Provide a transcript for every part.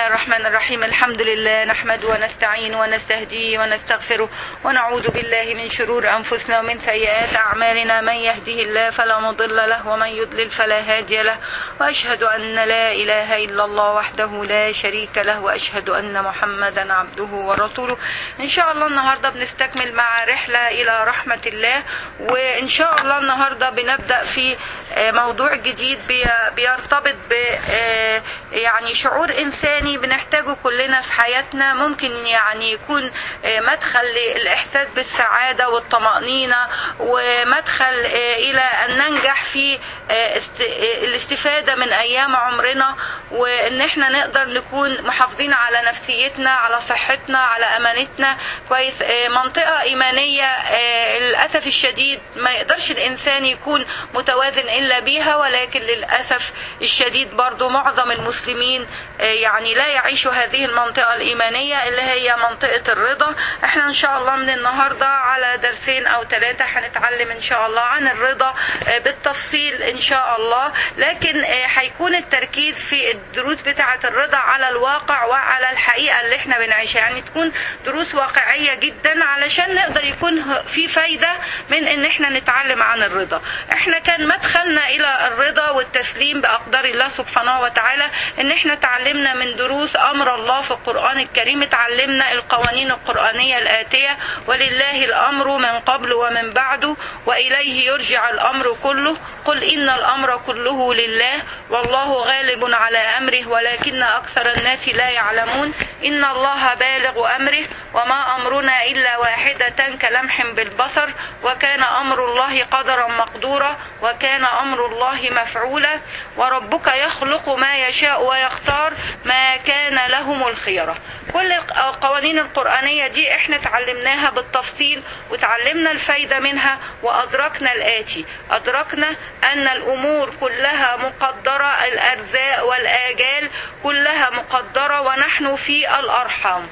الله الرحمن الرحيم الحمد لله نحمد ونستعين ونستهديه ونستغفره ونعوذ بالله من شرور أنفسنا ومن سيئات أعمالنا من يهده الله فلا مضل له ومن يضلل فلا هادي له وأشهد أن لا إله إلا الله وحده لا شريك له وأشهد أن محمدا عبده ورسوله إن شاء الله النهاردة بنستكمل مع رحلة إلى رحمة الله وإن شاء الله النهاردة بنبدأ في موضوع جديد بيرتبط ب يعني شعور إنساني بنحتاجه كلنا في حياتنا ممكن يعني يكون مدخل للإحساس بالسعادة والطمأنينة ومدخل إلى أن ننجح في الاستفادة من أيام عمرنا وإن احنا نقدر نكون محافظين على نفسيتنا على صحتنا على أمانتنا كويس منطقة إيمانية للأسف الشديد ما يقدرش الإنسان يكون متوازن إلا بيها ولكن للأسف الشديد برضو معظم المسلمين يعني لا يعيشوا هذه المنطقة الإيمانية اللي هي منطقة الرضا احنا إن شاء الله من النهاردة على درسين أو ثلاثة هنتعلم إن شاء الله عن الرضا بالتفصيل إن شاء الله لكن هيكون التركيز في الدروس بتاعة الرضا على الواقع وعلى الحقيقة اللي احنا بنعيشها يعني تكون دروس واقعية جدا علشان نقدر يكون في فايدة من ان احنا نتعلم عن الرضا احنا كان مدخلنا الى الرضا والتسليم بأقدار الله سبحانه وتعالى ان احنا تعلمنا من دروس امر الله في القرآن الكريم اتعلمنا القوانين القرآنية الآتية ولله الامر من قبل ومن بعد واليه يرجع الامر كله قل ان الامر كله لله والله غالب على امره ولكن اكثر الناس لا يعلمون ان الله بالغ امره وما امرنا الا واحدة كلمح بالبصر وكان امر الله قدرا مقدورا وكان امر الله مفعولا وربك يخلق ما يشاء ويختار ما كان لهم الخيرة كل القوانين القرآنية دي احنا تعلمناها بالتفصيل وتعلمنا الفايدة منها وأدركنا الآتي أدركنا أن الأمور كلها مقدرة الأرزاق والآجال كلها مقدرة ونحن في الأرحام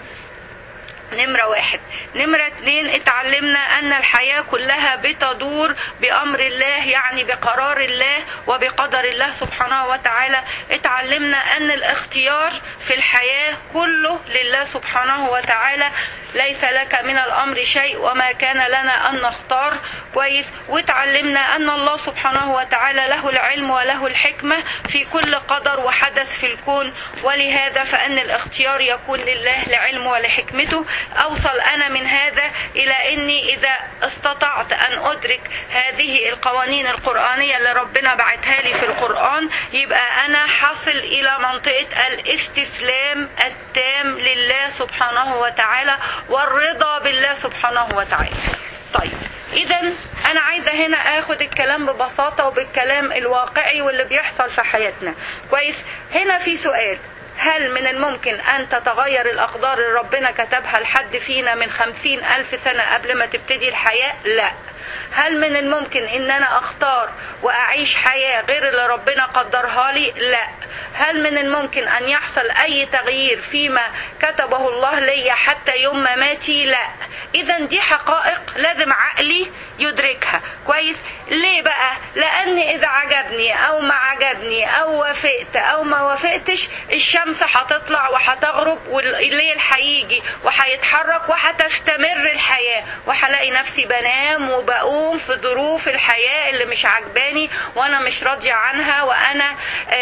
نمرة واحد نمرة اتنين اتعلمنا ان الحياة كلها بتدور بامر الله يعني بقرار الله وبقدر الله سبحانه وتعالى اتعلمنا ان الاختيار في الحياة كله لله سبحانه وتعالى ليس لك من الامر شيء وما كان لنا ان نختار كويس واتعلمنا ان الله سبحانه وتعالى له العلم وله الحكمة في كل قدر وحدث في الكون ولهذا فان الاختيار يكون لله لعلمه ولحكمته أوصل أنا من هذا إلى أني إذا استطعت أن أدرك هذه القوانين القرآنية اللي ربنا بعتها لي في القرآن يبقى أنا حصل إلى منطقة الاستسلام التام لله سبحانه وتعالى والرضا بالله سبحانه وتعالى طيب إذا أنا عايزة هنا آخد الكلام ببساطة وبالكلام الواقعي واللي بيحصل في حياتنا كويس هنا في سؤال هل من الممكن أن تتغير الأقدار اللي ربنا كتبها لحد فينا من خمسين ألف سنة قبل ما تبتدي الحياة؟ لا هل من الممكن ان انا اختار واعيش حياة غير اللي ربنا قدرها لي لا هل من الممكن ان يحصل اي تغيير فيما كتبه الله لي حتى يوم مماتي لا اذا دي حقائق لازم عقلي يدركها كويس ليه بقى لان اذا عجبني او ما عجبني او وافقت او ما وافقتش الشمس هتطلع وهتغرب والليل هيجي وهيتحرك وهتستمر الحياة وهلاقي نفسي بنام وبقوم في ظروف الحياة اللي مش عجباني وانا مش راضية عنها وانا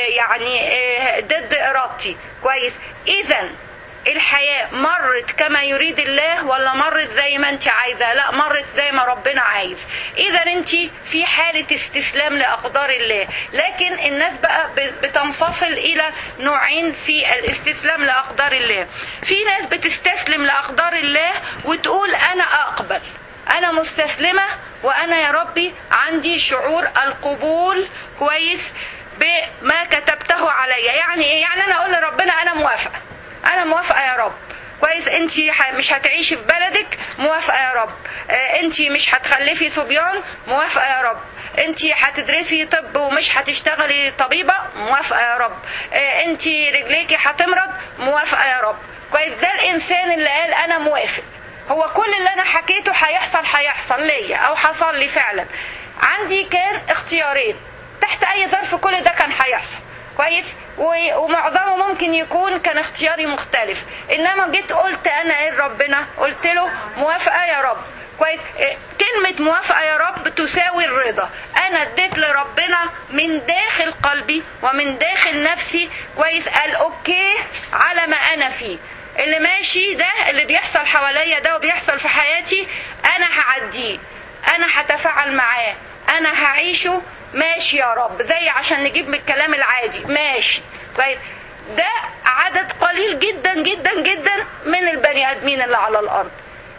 يعني ضد ارادتي كويس اذا الحياة مرت كما يريد الله ولا مرت زي ما انت عايزة لا مرت زي ما ربنا عايز اذا انت في حالة استسلام لأقدار الله لكن الناس بقى بتنفصل الى نوعين في الاستسلام لأقدار الله في ناس بتستسلم لأقدار الله وتقول انا اقبل انا مستسلمة وانا يا ربي عندي شعور القبول كويس بما كتبته عليا يعني ايه يعني انا اقول لربنا انا موافقه انا موافقه يا رب كويس انت مش هتعيشي في بلدك موافقه يا رب انت مش هتخلفي صبيان موافقه يا رب انت هتدرسي طب ومش هتشتغلي طبيبه موافقه يا رب انت رجليكي هتمرض موافقه يا رب كويس ده الانسان اللي قال انا موافق هو كل اللي انا حكيته هيحصل هيحصل ليا او حصل لي فعلا عندي كان اختيارين تحت اي ظرف كل ده كان هيحصل كويس و- ومعظمه ممكن يكون كان اختياري مختلف انما جيت قلت انا ايه لربنا قلت له موافقه يا رب كويس إيه، كلمة موافقة يا رب تساوي الرضا أنا اديت لربنا من داخل قلبي ومن داخل نفسي كويس قال أوكي على ما أنا فيه اللي ماشي ده اللي بيحصل حواليا ده وبيحصل في حياتي أنا هعديه أنا هتفاعل معاه أنا هعيشه ماشي يا رب زي عشان نجيب من الكلام العادي ماشي كويس ده عدد قليل جدا جدا جدا من البني آدمين اللي على الأرض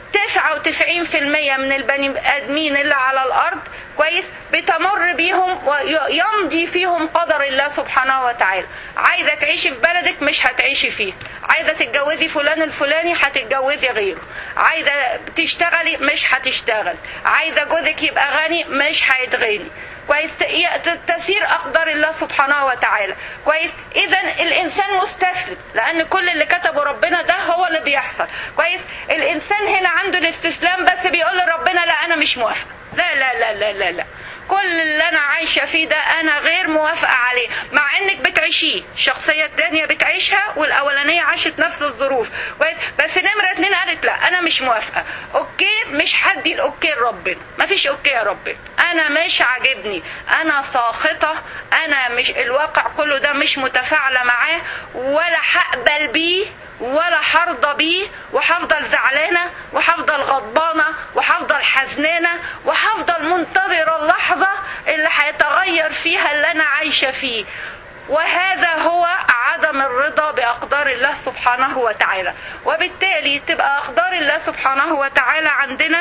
99% من البني ادمين اللي على الارض كويس بتمر بيهم ويمضي فيهم قدر الله سبحانه وتعالى عايزه تعيشي في بلدك مش هتعيشي فيه عايزه تتجوزي فلان الفلاني هتتجوزي غيره عايزه تشتغلي مش هتشتغل عايزه جوزك يبقى غني مش هيتغني كويس تسير اقدار الله سبحانه وتعالى كويس اذا الانسان مستسلم لان كل اللي كتبه ربنا ده هو اللي بيحصل كويس الانسان هنا عنده الاستسلام بس بيقول لربنا لا انا مش موافق لا لا لا لا لا, لا. كل اللي انا عايشه فيه ده انا غير موافقه عليه مع انك بتعيشيه الشخصيه الثانيه بتعيشها والاولانيه عاشت نفس الظروف كويس بس نمره اتنين قالت لا انا مش موافقه اوكي مش هدي الاوكي لربنا مفيش اوكي يا ربنا انا مش عاجبني انا ساخطه انا مش الواقع كله ده مش متفاعله معاه ولا هقبل بيه ولا هرضى بيه وهفضل زعلانه وهفضل غضبانه وهفضل حزنانه وهفضل منتظره اللحظه اللي هيتغير فيها اللي انا عايشه فيه وهذا هو عدم الرضا باقدار الله سبحانه وتعالى وبالتالي تبقى اقدار الله سبحانه وتعالى عندنا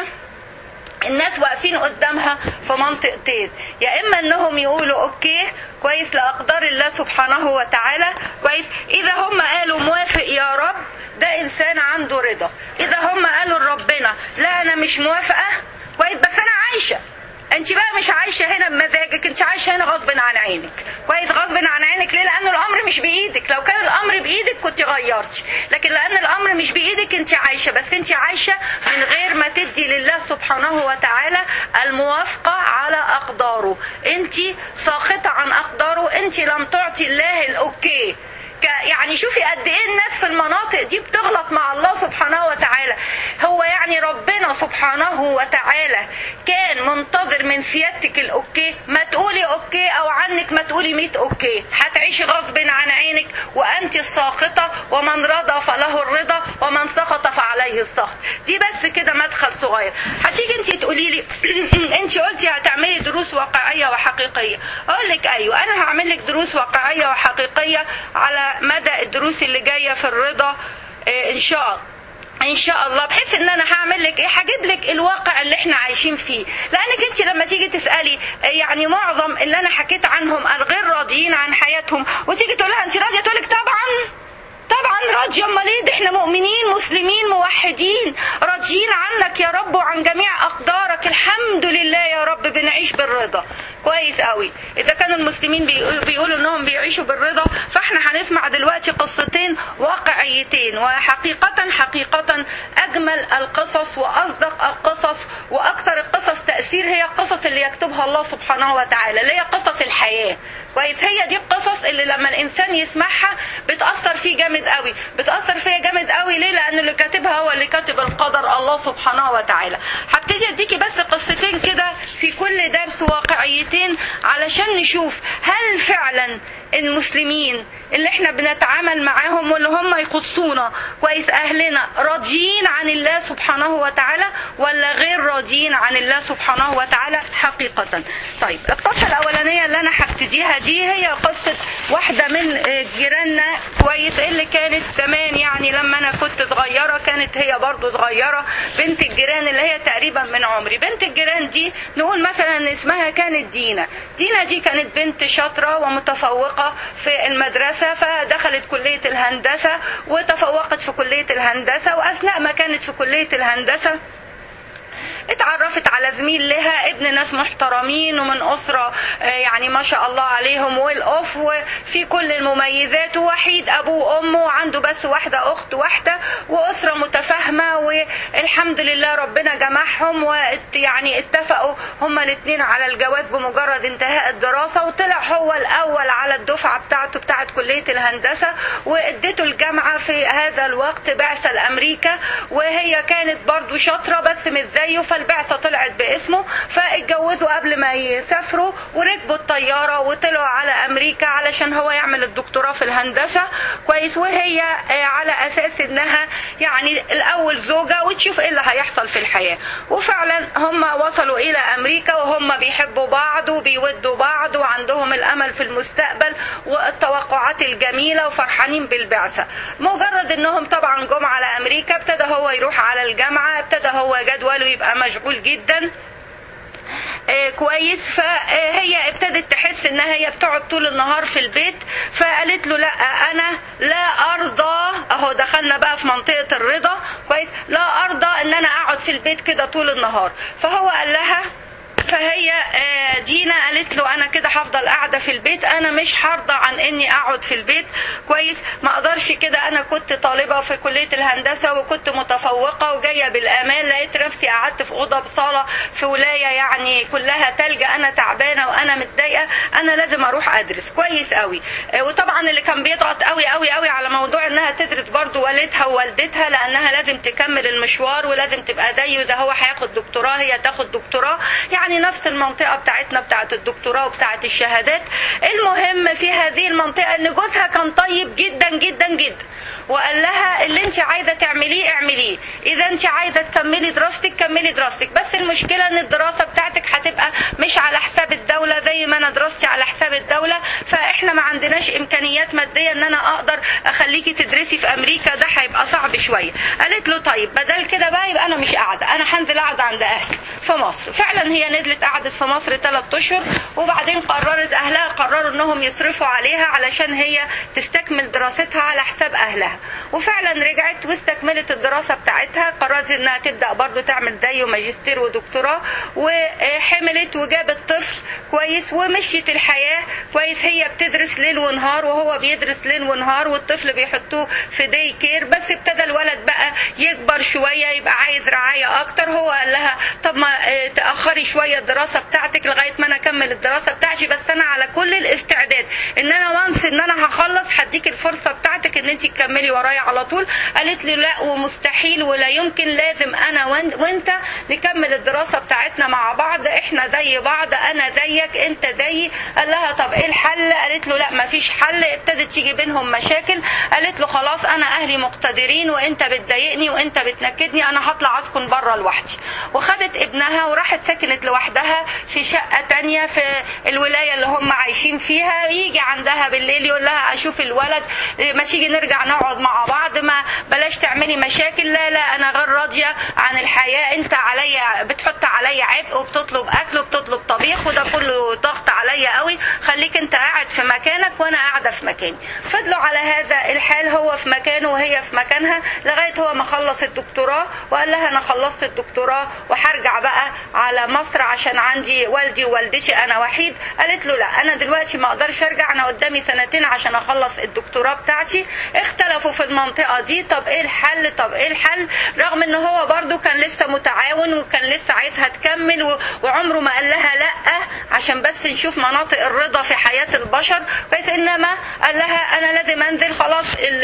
الناس واقفين قدامها في منطقتين يا اما انهم يقولوا اوكي كويس لاقدار الله سبحانه وتعالى كويس اذا هم قالوا موافق يا رب ده انسان عنده رضا اذا هم قالوا لربنا لا انا مش موافقه كويس بس انا عايشه انت بقى مش عايشه هنا بمزاجك انت عايشه هنا غصب عن عينك كويس غصب عن عينك ليه لان الامر مش بايدك لو كان الامر بايدك كنت غيرتي لكن لان الامر مش بايدك انت عايشه بس انت عايشه من غير ما تدي لله سبحانه وتعالى الموافقه على اقداره انت ساخطه عن اقداره انت لم تعطي الله الاوكي يعني شوفي قد ايه الناس في المناطق دي بتغلط مع الله سبحانه وتعالى هو يعني ربنا سبحانه وتعالى كان منتظر من سيادتك الاوكي ما تقولي اوكي او عنك ما تقولي 100 اوكي هتعيشي غصب عن عينك وانت الساخطه ومن رضى فله الرضا ومن سخط فعليه السخط دي بس كده مدخل صغير هتيجي انت تقولي لي انت قلتي هتعملي دروس واقعيه وحقيقيه اقول لك ايوه انا هعمل لك دروس واقعيه وحقيقيه على مدى الدروس اللي جايه في الرضا ان شاء الله ان شاء الله بحيث ان انا هعمل لك ايه هجيب لك الواقع اللي احنا عايشين فيه لانك انت لما تيجي تسالي يعني معظم اللي انا حكيت عنهم الغير راضيين عن حياتهم وتيجي تقول لها انت راضيه تقول لك طبعا طبعا راضية امال ايه ده احنا مؤمنين مسلمين موحدين راضيين عنك يا رب وعن جميع اقدارك الحمد لله يا رب بنعيش بالرضا كويس قوي اذا كانوا المسلمين بيقولوا انهم بيعيشوا بالرضا فاحنا هنسمع دلوقتي قصتين واقعيتين وحقيقة حقيقة اجمل القصص واصدق القصص واكثر القصص تأثير هي القصص اللي يكتبها الله سبحانه وتعالى اللي هي قصص الحياة كويس هي دي القصص اللي لما الانسان يسمعها بتاثر فيه جامد قوي بتاثر فيها جامد قوي ليه لان اللي كاتبها هو اللي كاتب القدر الله سبحانه وتعالى هبتدي اديكي بس قصتين كده في كل درس واقعيتين علشان نشوف هل فعلا المسلمين اللي احنا بنتعامل معاهم واللي هم يخصونا كويس اهلنا راضيين عن الله سبحانه وتعالى ولا غير راضيين عن الله سبحانه وتعالى حقيقة طيب القصة الاولانية اللي انا هبتديها دي هي قصة واحدة من جيراننا كويس اللي كانت زمان يعني لما انا كنت صغيرة كانت هي برضو صغيرة بنت الجيران اللي هي تقريبا من عمري بنت الجيران دي نقول مثلا ان اسمها كانت دينا دينا دي كانت بنت شاطرة ومتفوقة في المدرسة فدخلت كلية الهندسة وتفوقت في كلية الهندسة وأثناء ما كانت في كلية الهندسة اتعرفت على زميل لها ابن ناس محترمين ومن أسرة يعني ما شاء الله عليهم والأوف وفي كل المميزات ووحيد أبوه وأمه وعنده بس واحدة أخت واحدة وأسرة متفاهمة والحمد لله ربنا جمعهم ويعني اتفقوا هما الاثنين على الجواز بمجرد انتهاء الدراسة وطلع هو الأول على الدفعة بتاعته بتاعت كلية الهندسة واديته الجامعة في هذا الوقت بعثة لأمريكا وهي كانت برضو شاطرة بس مش زيه فالبعثة طلعت باسمه فاتجوزوا قبل ما يسافروا وركبوا الطيارة وطلعوا على أمريكا علشان هو يعمل الدكتوراه في الهندسة كويس وهي على أساس إنها يعني الأول زوجة وتشوف إيه اللي هيحصل في الحياة وفعلا هم وصلوا إلى أمريكا وهم بيحبوا بعض وبيودوا بعض وعندهم الأمل في المستقبل والتوقعات الجميلة وفرحانين بالبعثة مجرد إنهم طبعا جم على أمريكا ابتدى هو يروح على الجامعة ابتدى هو جدوله يبقى مشغول جدا آه كويس فهي ابتدت تحس انها هي بتقعد طول النهار في البيت فقالت له لا انا لا ارضى اهو دخلنا بقى في منطقه الرضا كويس لا ارضى ان انا اقعد في البيت كده طول النهار فهو قال لها فهي دينا قالت له انا كده هفضل قاعده في البيت انا مش هرضى عن اني اقعد في البيت كويس ما اقدرش كده انا كنت طالبه في كليه الهندسه وكنت متفوقه وجايه بالامان لقيت نفسي قعدت في اوضه بصاله في ولايه يعني كلها تلج انا تعبانه وانا متضايقه انا لازم اروح ادرس كويس قوي وطبعا اللي كان بيضغط قوي قوي قوي على موضوع انها تدرس برضو والدها ووالدتها لانها لازم تكمل المشوار ولازم تبقى زيه ده هو هياخد دكتوراه هي تاخد دكتوراه يعني نفس المنطقة بتاعتنا بتاعت الدكتوراه وبتاعت الشهادات المهم في هذه المنطقة ان جوزها كان طيب جدا جدا جدا وقال لها اللي انت عايزه تعمليه اعمليه اذا انت عايزه تكملي دراستك كملي دراستك بس المشكله ان الدراسه بتاعتك هتبقى مش على حساب الدوله زي ما انا دراستي على حساب الدوله فاحنا ما عندناش امكانيات ماديه ان انا اقدر اخليكي تدرسي في امريكا ده هيبقى صعب شويه قالت له طيب بدل كده بقى يبقى انا مش قاعده انا هنزل اقعد عند اهلي في مصر فعلا هي نزلت قعدت في مصر ثلاث اشهر وبعدين قررت اهلها قرروا انهم يصرفوا عليها علشان هي تستكمل دراستها على حساب اهلها وفعلا رجعت واستكملت الدراسه بتاعتها قررت انها تبدا برضو تعمل زيه ماجستير ودكتوراه وحملت وجابت طفل كويس ومشيت الحياه كويس هي بتدرس ليل ونهار وهو بيدرس ليل ونهار والطفل بيحطوه في داي كير بس ابتدى الولد بقى يكبر شويه يبقى عايز رعايه اكتر هو قال لها طب ما تاخري شويه الدراسه بتاعتك لغايه ما انا اكمل الدراسه بتاعتي بس انا على كل الاستعداد ان انا وانس ان انا هخلص هديك الفرصه بتاعتك ان انت تكملي ورايا على طول قالت لي لا ومستحيل ولا يمكن لازم انا وانت نكمل الدراسه بتاعتنا مع بعض احنا زي بعض انا زيك انت زيي قال لها طب ايه الحل قالت له لا مفيش حل ابتدت تيجي بينهم مشاكل قالت له خلاص انا اهلي مقتدرين وانت بتضايقني وانت بتنكدني انا هطلع اسكن بره لوحدي وخدت ابنها وراحت سكنت لوحدها في شقه تانية في الولايه اللي هم عايشين فيها يجي عندها بالليل يقول لها اشوف الولد ما تيجي نرجع نقعد مع بعض ما بلاش تعملي مشاكل لا لا انا غير راضيه عن الحياه انت عليا بتحط عليا عبء وبتطلب اكل وبتطلب طبيخ وده كله ضغط عليا قوي خليك انت قاعد في مكانك وانا قاعده في مكاني فضلوا على هذا الحال هو في مكانه وهي في مكانها لغايه هو ما خلص الدكتوراه وقال لها انا خلصت الدكتوراه وهرجع بقى على مصر عشان عندي والدي ووالدتي انا وحيد قالت له لا انا دلوقتي ما اقدرش ارجع انا قدامي سنتين عشان اخلص الدكتوراه بتاعتي اختلفوا في المنطقه دي طب ايه الحل طب ايه الحل رغم ان هو برضو كان لسه متعاون وكان لسه عايزها تكمل وعمره ما قال لها لا عشان بس نشوف مناطق الرضا في حياه البشر بس انما قال لها انا لازم انزل خلاص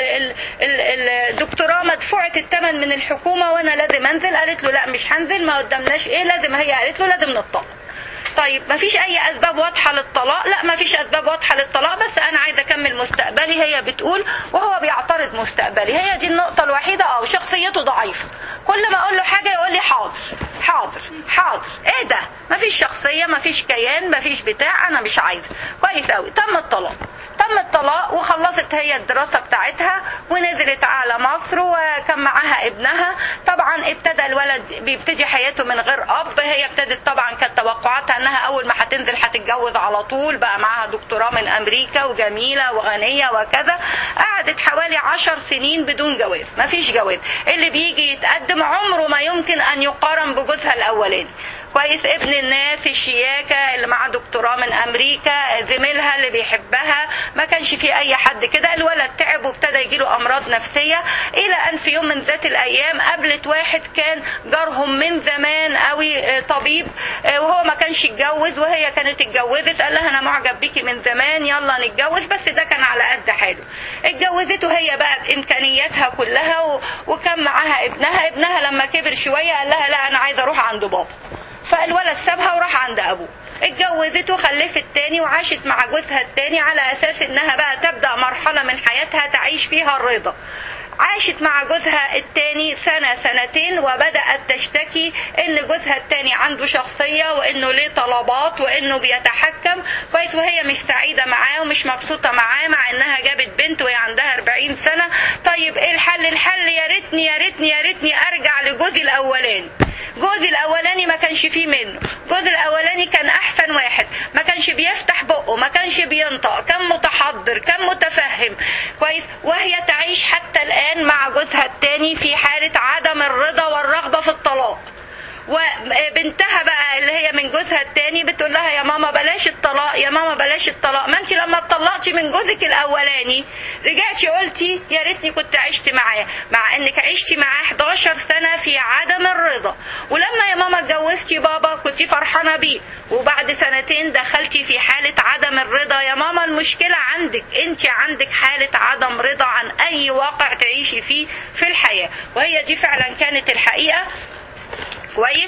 الدكتوراه مدفوعه الثمن من الحكومه وانا لازم انزل قالت له لا مش هنزل ما قدامناش ايه لازم هي قالت له لازم نطلق طيب ما فيش اي اسباب واضحه للطلاق لا ما فيش اسباب واضحه للطلاق بس انا عايزه اكمل مستقبلي هي بتقول وهو بيعترض مستقبلي هي دي النقطه الوحيده اه شخصيته ضعيفه كل ما اقول له حاجه يقول لي حاضر حاضر حاضر ايه ده ما فيش شخصيه ما فيش كيان ما فيش بتاع انا مش عايزه كويس قوي تم الطلاق تم الطلاق وخلصت هي الدراسة بتاعتها ونزلت على مصر وكان معاها ابنها طبعا ابتدى الولد بيبتدي حياته من غير اب هي ابتدت طبعا كانت توقعاتها انها اول ما هتنزل هتتجوز على طول بقى معاها دكتوراه من امريكا وجميلة وغنية وكذا قعدت حوالي عشر سنين بدون جواز ما فيش جواز اللي بيجي يتقدم عمره ما يمكن ان يقارن بجوزها الاولاني كويس ابن الناس الشياكه اللي معاه دكتوراه من امريكا زميلها اللي بيحبها ما كانش في اي حد كده الولد تعب وابتدى يجيله امراض نفسيه الى ان في يوم من ذات الايام قابلت واحد كان جارهم من زمان قوي آه، طبيب آه، وهو ما كانش اتجوز وهي كانت اتجوزت قال لها انا معجب بيكي من زمان يلا نتجوز بس ده كان على قد حاله اتجوزته هي بقى بامكانياتها كلها و... وكان معاها ابنها ابنها لما كبر شويه قال لها لا انا عايزه اروح عند بابا فالولد سابها وراح عند ابوه اتجوزته وخلفت تاني وعاشت مع جوزها التاني على اساس انها بقى تبدا مرحله من حياتها تعيش فيها الرضا عاشت مع جوزها التاني سنة سنتين وبدأت تشتكي ان جوزها التاني عنده شخصية وانه ليه طلبات وانه بيتحكم كويس وهي مش سعيدة معاه ومش مبسوطة معاه مع انها جابت بنت وهي عندها 40 سنة طيب ايه الحل الحل يا ريتني يا ريتني يا ريتني ارجع لجوزي الاولاني جوزي الاولاني ما كانش فيه منه جوزي الاولاني كان احسن واحد ما كانش بيفتح بقه ما كانش بينطق كان متحضر كان متفهم كويس وهي تعيش حتى الان مع جوزها التاني في حالة عدم الرضا والرغبة في الطلاق وبنتها بقى اللي هي من جوزها التاني بتقول لها يا ماما بلاش الطلاق يا ماما بلاش الطلاق ما انت لما اتطلقتي من جوزك الاولاني رجعتي قلتي يا ريتني كنت عشت معاه مع انك عشتي معاه 11 سنه في عدم الرضا ولما يا ماما اتجوزتي بابا كنت فرحانه بيه وبعد سنتين دخلتي في حاله عدم الرضا يا ماما المشكله عندك انت عندك حاله عدم رضا عن اي واقع تعيشي فيه في الحياه وهي دي فعلا كانت الحقيقه كويس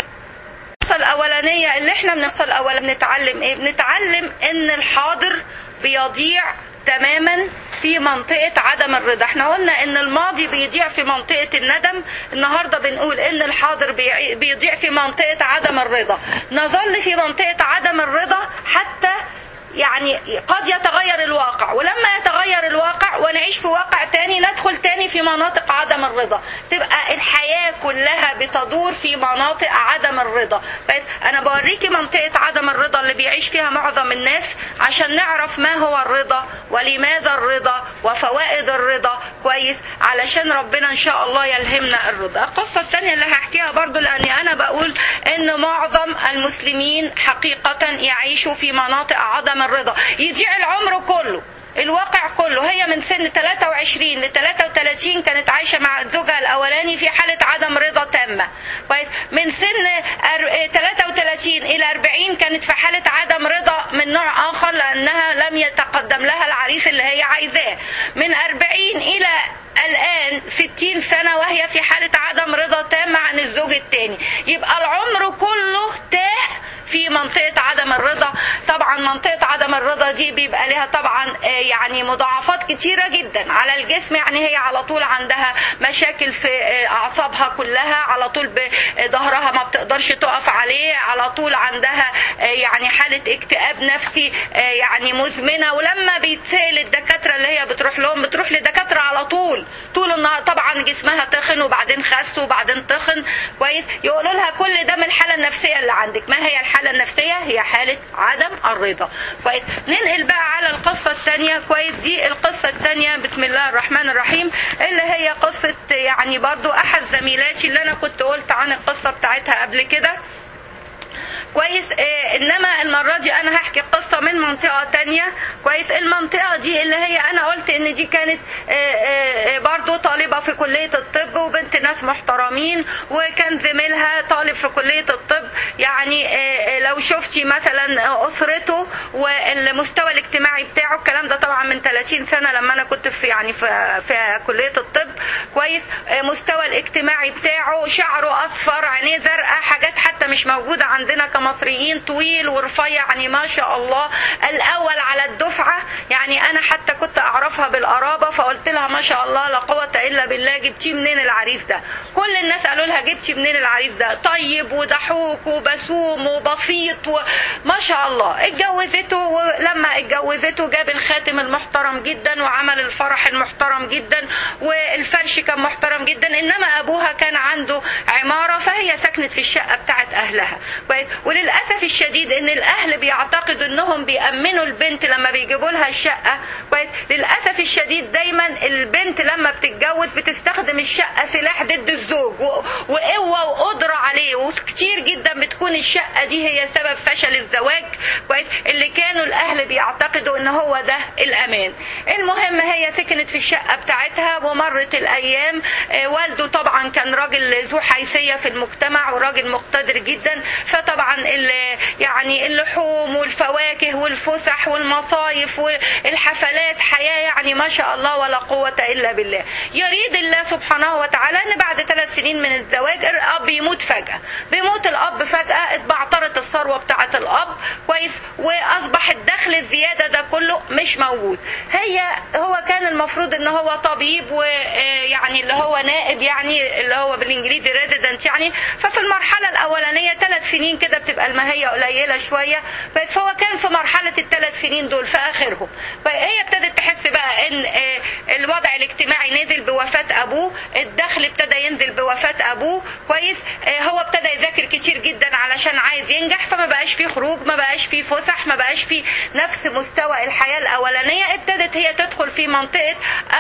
القصة الأولانية اللي احنا من القصة الأولى بنتعلم ايه؟ بنتعلم إن الحاضر بيضيع تماما في منطقة عدم الرضا احنا قلنا ان الماضي بيضيع في منطقة الندم النهاردة بنقول ان الحاضر بيعي- بيضيع في منطقة عدم الرضا نظل في منطقة عدم الرضا حتى يعني قد يتغير الواقع ولما يتغير الواقع ونعيش في واقع تاني ندخل تاني في مناطق عدم الرضا تبقى الحياة كلها بتدور في مناطق عدم الرضا بس انا بوريكي منطقة عدم الرضا اللي بيعيش فيها معظم الناس عشان نعرف ما هو الرضا ولماذا الرضا وفوائد الرضا كويس علشان ربنا ان شاء الله يلهمنا الرضا القصة الثانية اللي هحكيها برضو لاني انا بقول ان معظم المسلمين حقيقة يعيشوا في مناطق عدم الرضا يضيع العمر كله الواقع كله هي من سن 23 ل 33 كانت عايشه مع زوجها الاولاني في حاله عدم رضا تامه كويس من سن أر- 33 الى 40 كانت في حاله عدم رضا من نوع اخر لانها لم يتقدم لها العريس اللي هي عايزاه من 40 الى الآن 60 سنة وهي في حالة عدم رضا تام عن الزوج الثاني يبقى العمر كله تاه في منطقة عدم الرضا طبعا منطقة عدم الرضا دي بيبقى لها طبعا آه، يعني مضاعفات كتيرة جدا على الجسم يعني هي على طول عندها مشاكل في آه، أعصابها كلها على طول ب- آه، ظهرها ما بتقدرش تقف عليه على طول عندها آه، يعني حالة اكتئاب نفسي آه، يعني مزمنة ولما بيتسأل الدكاترة اللي هي بتروح لهم بتروح لدكاترة على طول طول النهار طبعا جسمها تخن وبعدين خس وبعدين تخن كويس يقولوا لها كل ده من الحالة النفسية اللي عندك ما هي الحالة النفسية هي حالة عدم الرضا كويس ننقل بقى على القصة الثانية كويس دي القصة الثانية بسم الله الرحمن الرحيم اللي هي قصة يعني برضو أحد زميلاتي اللي أنا كنت قلت عن القصة بتاعتها قبل كده كويس آه انما المره دي انا هحكي قصه من منطقه تانية كويس المنطقه دي اللي هي انا قلت ان دي كانت آه آه برضو طالبه في كليه الطب وبنت ناس محترمين وكان زميلها طالب في كليه الطب يعني آه آه، لو شفتي مثلا اسرته والمستوى الاجتماعي بتاعه الكلام ده طبعا من 30 سنه لما انا كنت في يعني في, في كليه الطب كويس آه، مستوى الاجتماعي بتاعه شعره اصفر عينيه زرقاء حاجات حتى مش موجوده عندنا كمصريين طويل ورفيع يعني ما شاء الله الاول على الدفعه يعني انا حتى كنت اعرفها بالقرابه فقلت لها ما شاء الله لا قوه الا بالله جبتيه منين العريس ده كل الناس قالوا لها جبتي منين العريس ده طيب وضحوك وبسوم وبسيط وما شاء الله اتجوزته ولما اتجوزته جاب الخاتم المحترم جدا وعمل الفرح المحترم جدا والفرش كان محترم جدا انما ابوها كان عنده عماره فهي سكنت في الشقه بتاعت اهلها كويس وللاسف الشديد ان الاهل بيعتقدوا انهم بيامنوا البنت لما بيجيبوا لها الشقه كويس للاسف الشديد دايما البنت لما بتتجوز بتستخدم الشقه سلاح ضد الزوج و- وقوه وقدره عليه وكتير جدا بتكون الشقه دي هي سبب فشل الزواج كويس اللي كانوا الاهل بيعتقدوا ان هو ده الامان المهم هي سكنت في الشقه بتاعتها ومرت الايام آه، والده طبعا كان راجل ذو حيثيه في المجتمع وراجل مقتدر جدا فطبعا ال- يعني اللحوم والفواكه والفسح والمصايف والحفلات حياه يعني ما شاء الله ولا قوه الا بالله يريد الله سبحانه وتعالى ان بعد ثلاث سنين من الزواج الاب يموت فجاه بيموت الاب فجاه اتبعترت الثروه بتاعه الاب كويس واصبح الدخل الزياده ده كله مش موجود هي هو كان المفروض ان هو طبيب ويعني اللي هو نائب يعني اللي هو بالانجليزي ريزيدنت يعني ففي المرحله الاولانيه ثلاث سنين كده بتبقى الماهيه قليله شويه بس هو كان في مرحله الثلاث سنين دول في اخرهم فهي ابتدت تحس بقى ان آه، الوضع الاجتماعي نزل بوفاه ابوه الدخل ابتدى ينزل بوفاه ابوه كويس آه، هو ابتدى يذاكر كتير جدا علشان عايز ينجح فما بقاش فيه خروج ما بقاش فيه فسح ما بقاش فيه نفس مستوى الحياه الاولانيه ابتدت هي تدخل في منطقه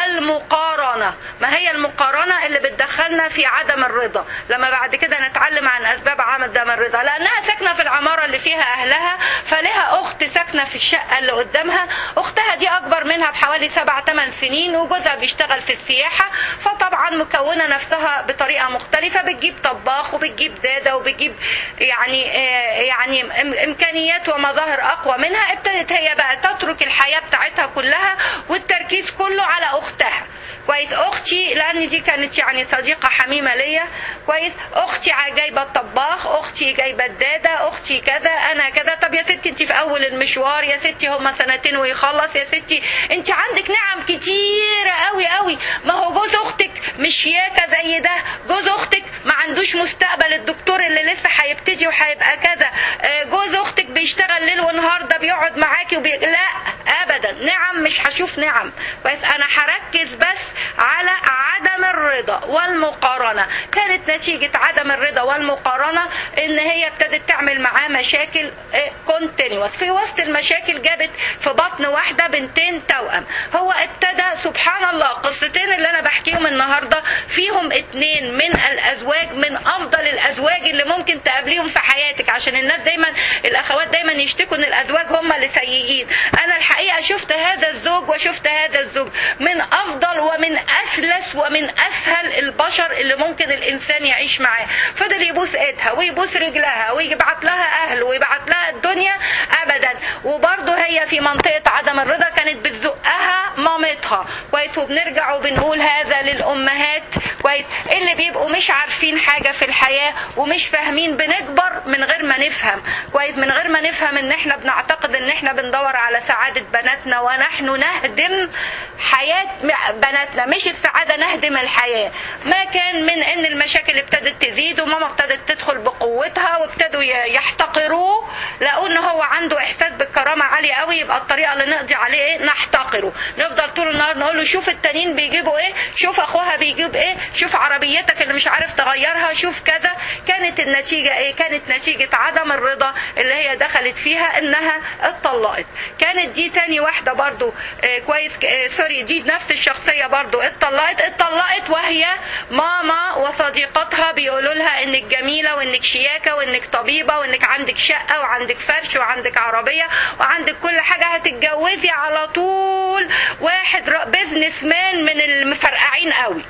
المقارنه ما هي المقارنه اللي بتدخلنا في عدم الرضا لما بعد كده نتعلم عن اسباب عدم الرضا لانها ساكنه في العماره اللي فيها اهلها فلها اخت ساكنه في الشقه اللي قدامها اختها دي اكبر منها بحوالي سبع ثمان سنين وجوزها بيشتغل في السياحه فطبعا مكونه نفسها بطريقه مختلفه بتجيب طباخ وبتجيب داده وبتجيب يعني آه، يعني إم- امكانيات ومظاهر اقوى منها ابتدت هي بقى تترك الحياه بتاعتها كلها والتركيز كله على اختها كويس اختي لان دي كانت يعني صديقه حميمه ليا كويس اختي ع- جايبه الطباخ اختي جايبه الداده اختي كذا انا كذا طب يا ستي انت في اول المشوار يا ستي هما سنتين ويخلص يا ستي انت عندك نعم كتيره قوي قوي ما هو جوز اختك مش ياكا زي ده جوز اختك ما عندوش مستقبل الدكتور اللي لسه هيبتدي وهيبقى كذا آه، جوز اختك بيشتغل ليل ونهار ده بيقعد معاكي وبي... لا ابدا نعم مش هشوف نعم بس انا هركز بس على عدم الرضا والمقارنه كانت نتيجه عدم الرضا والمقارنه ان هي ابتدت تعمل معاه مشاكل كونتينوس في وسط المشاكل جابت في بطن واحده بنتين توأم هو ابتدى سبحان الله قصتين اللي انا بحكيهم النهارده فيهم اتنين من الازواج من افضل الازواج اللي ممكن تقابليهم في حياتك عشان الناس دايما الاخوات دايما يشتكوا ان الازواج هم اللي سيئين انا الحقيقه شفت هذا الزوج وشفت هذا الزوج من افضل ومن اسلس ومن اسهل البشر اللي ممكن الانسان يعيش معاه فضل يبوس ايدها ويبوس رجلها ويبعت لها اهل ويبعت لها الدنيا ابدا وبرضه هي في منطقه عدم الرضا كانت بتزقها مامتها كويس وبنرجع وبنقول هذا للامهات كويس اللي بيبقوا مش عارفين حاجه في الحياه ومش فاهمين بنكبر من غير ما نفهم كويس من غير ما نفهم ان احنا بنعتقد ان احنا بندور على سعاده بناتنا ونحن نهدم حياه بناتنا مش السعاده نهدم الحياه ما كان من ان المشاكل ابتدت تزيد وماما ابتدت تدخل بقوتها وابتدوا ي- يحتقروه لقوا ان هو عنده احساس بالكرامه عالي قوي يبقى الطريقه اللي نقضي عليه ايه نحتقره نفضل طول النهار نقول له شوف التانيين بيجيبوا ايه شوف اخوها بيجيب ايه شوف عربيتك اللي مش عارف تغيرها شوف كذا كانت النتيجه ايه كانت نتيجه عدم الرضا اللي هي دخلت فيها انها اتطلقت كانت دي تاني واحده برضو آه كويس آه سوري دي نفس الشخصيه برضو اتطلقت اتطلقت وهي ماما وصديقتها بيقولوا لها انك جميله وانك شياكه وانك طبيبه وانك عندك شقه وعندك فرش وعندك عربيه وعندك كل حاجه هتتجوزي على طول واحد ر- بيزنس مان من المفرقعين قوي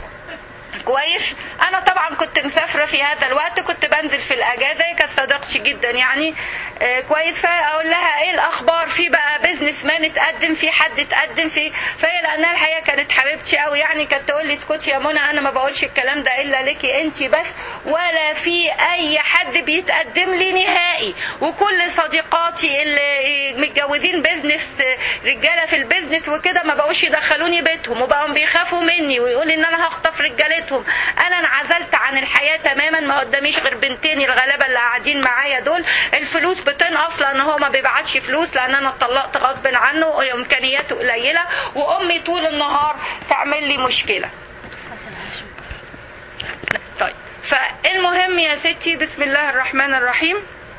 كويس انا طبعا كنت مسافره في هذا الوقت كنت بنزل في الاجازه هي كانت صديقتي جدا يعني آه كويس فاقول لها ايه الاخبار في بقى بيزنس مان اتقدم في حد اتقدم في فهي لانها الحقيقه كانت حبيبتي قوي يعني كانت تقول لي اسكتي يا منى انا ما بقولش الكلام ده الا ليكي انت بس ولا في اي حد بيتقدم لي نهائي وكل صديقاتي اللي متجوزين بيزنس رجاله في البيزنس وكده ما بقوش يدخلوني بيتهم وبقوا بيخافوا مني ويقولوا ان انا هخطف رجالتهم انا انعزلت عن الحياه تماما ما قداميش غير بنتين الغلابه اللي قاعدين معايا دول الفلوس بتنقص لان هو ما بيبعتش فلوس لان انا اتطلقت غصب عنه وامكانياته قليله وامي طول النهار تعمل لي مشكله طيب فالمهم يا ستي بسم الله الرحمن الرحيم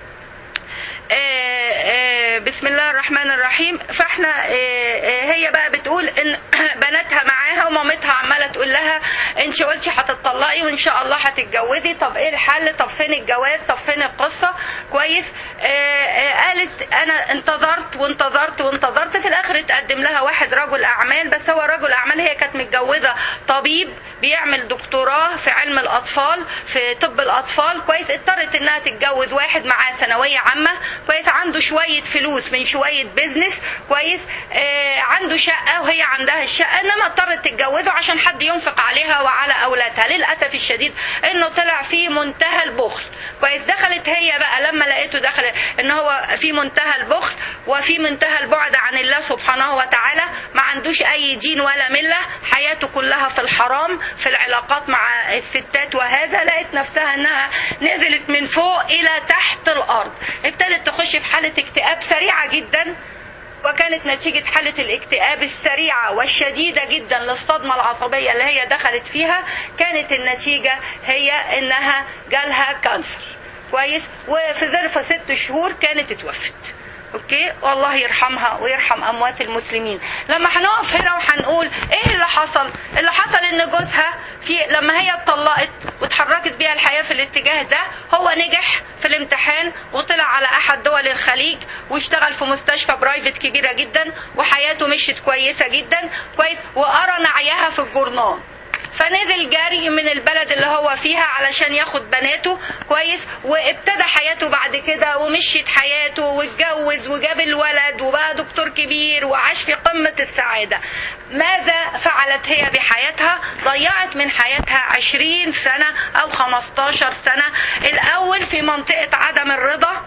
آه، آه، بسم الله الرحمن الرحيم فاحنا آه، آه، هي بقى بتقول ان بناتها معاها ومامتها عماله تقول لها انت قلتي هتطلقي وان شاء الله هتتجوزي طب ايه الحل طب فين الجواز طب فين القصه كويس آه، آه، قالت انا انتظرت وانتظرت وانتظرت في الاخر اتقدم لها واحد رجل اعمال بس هو رجل اعمال هي كانت متجوزه طبيب بيعمل دكتوراه في علم الاطفال في طب الاطفال كويس اضطرت انها تتجوز واحد معاه ثانويه عامه كويس عنده شويه فلوس من شويه بيزنس كويس آه عنده شقه وهي عندها الشقه انما اضطرت تتجوزه عشان حد ينفق عليها وعلى اولادها للاسف الشديد انه طلع في منتهى البخل كويس دخلت هي بقى لما لقيته دخل ان هو في منتهى البخل وفي منتهى البعد عن الله سبحانه وتعالى ما عندوش اي دين ولا مله حياته كلها في الحرام في العلاقات مع الستات وهذا لقيت نفسها انها نزلت من فوق الى تحت الارض ابتدت تخش في حاله اكتئاب سريعه جدا وكانت نتيجة حالة الاكتئاب السريعة والشديدة جدا للصدمة العصبية اللي هي دخلت فيها كانت النتيجة هي انها جالها كانسر كويس وفي ظرف ست شهور كانت اتوفت اوكي والله يرحمها ويرحم اموات المسلمين لما هنقف هنا وهنقول ايه اللي حصل اللي حصل ان جوزها في لما هي اتطلقت وتحركت بيها الحياه في الاتجاه ده هو نجح في الامتحان وطلع على احد دول الخليج واشتغل في مستشفى برايفت كبيره جدا وحياته مشيت كويسه جدا كويس وقرا نعيها في الجورنال فنزل جري من البلد اللي هو فيها علشان ياخد بناته كويس وابتدى حياته بعد كده ومشيت حياته واتجوز وجاب الولد وبقى دكتور كبير وعاش في قمة السعادة ماذا فعلت هي بحياتها ضيعت من حياتها عشرين سنة أو خمستاشر سنة الأول في منطقة عدم الرضا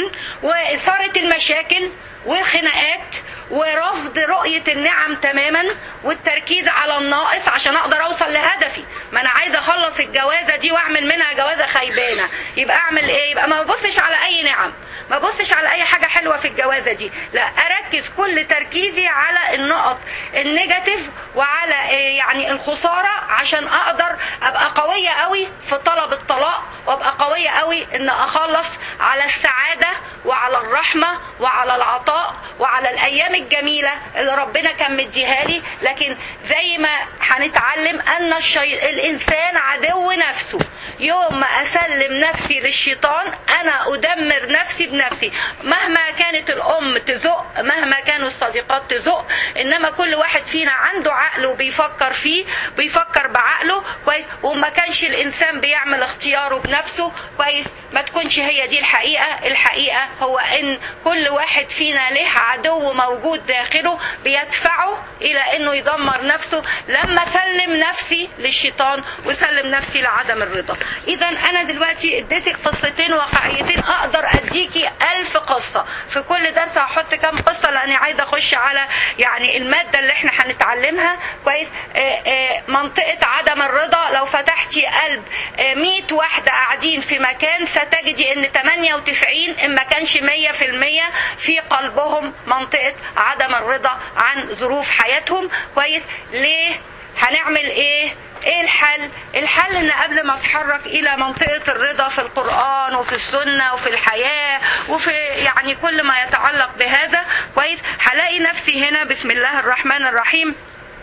وإثارة المشاكل والخناقات ورفض رؤية النعم تماما والتركيز على الناقص عشان اقدر اوصل لهدفي ما انا عايزه اخلص الجوازه دي واعمل منها جوازه خيبانه يبقى اعمل ايه يبقى ما ببصش على اي نعم ما ببصش على اي حاجه حلوه في الجوازه دي لا اركز كل تركيزي على النقط النيجاتيف وعلى إيه يعني الخساره عشان اقدر ابقى قويه قوي في طلب الطلاق وابقى قويه قوي ان اخلص على السعاده وعلى الرحمه وعلى العطاء وعلى الايام الجميله اللي ربنا كان مديها لي لكن زي ما هنتعلم ان الشي... الانسان عدو نفسه يوم ما اسلم نفسي للشيطان انا ادمر نفسي بنفسي مهما كانت الام تزق مهما كانوا الصديقات تزق انما كل واحد فينا عنده عقل وبيفكر فيه بيفكر بعقله كويس وما كانش الانسان بيعمل اختياره بنفسه كويس ما تكونش هي دي الحقيقه الحقيقه هو ان كل واحد فينا له عدو موجود داخله بيدفعه الى انه يدمر نفسه لما سلم نفسي للشيطان وسلم نفسي لعدم الرضا اذا انا دلوقتي اديتك قصتين واقعيتين اقدر اديكي الف قصه في كل درس هحط كام قصه لاني عايزه اخش على يعني الماده اللي احنا هنتعلمها كويس آه، آه، منطقه عدم الرضا لو فتحتي قلب آه، 100 واحده قاعدين في مكان ستجدي ان 98 ان ما كانش 100% في قلبهم منطقه عدم الرضا عن ظروف حياتهم كويس ليه هنعمل ايه ايه الحل الحل ان قبل ما اتحرك الى منطقة الرضا في القرآن وفي السنة وفي الحياة وفي يعني كل ما يتعلق بهذا كويس هلاقي نفسي هنا بسم الله الرحمن الرحيم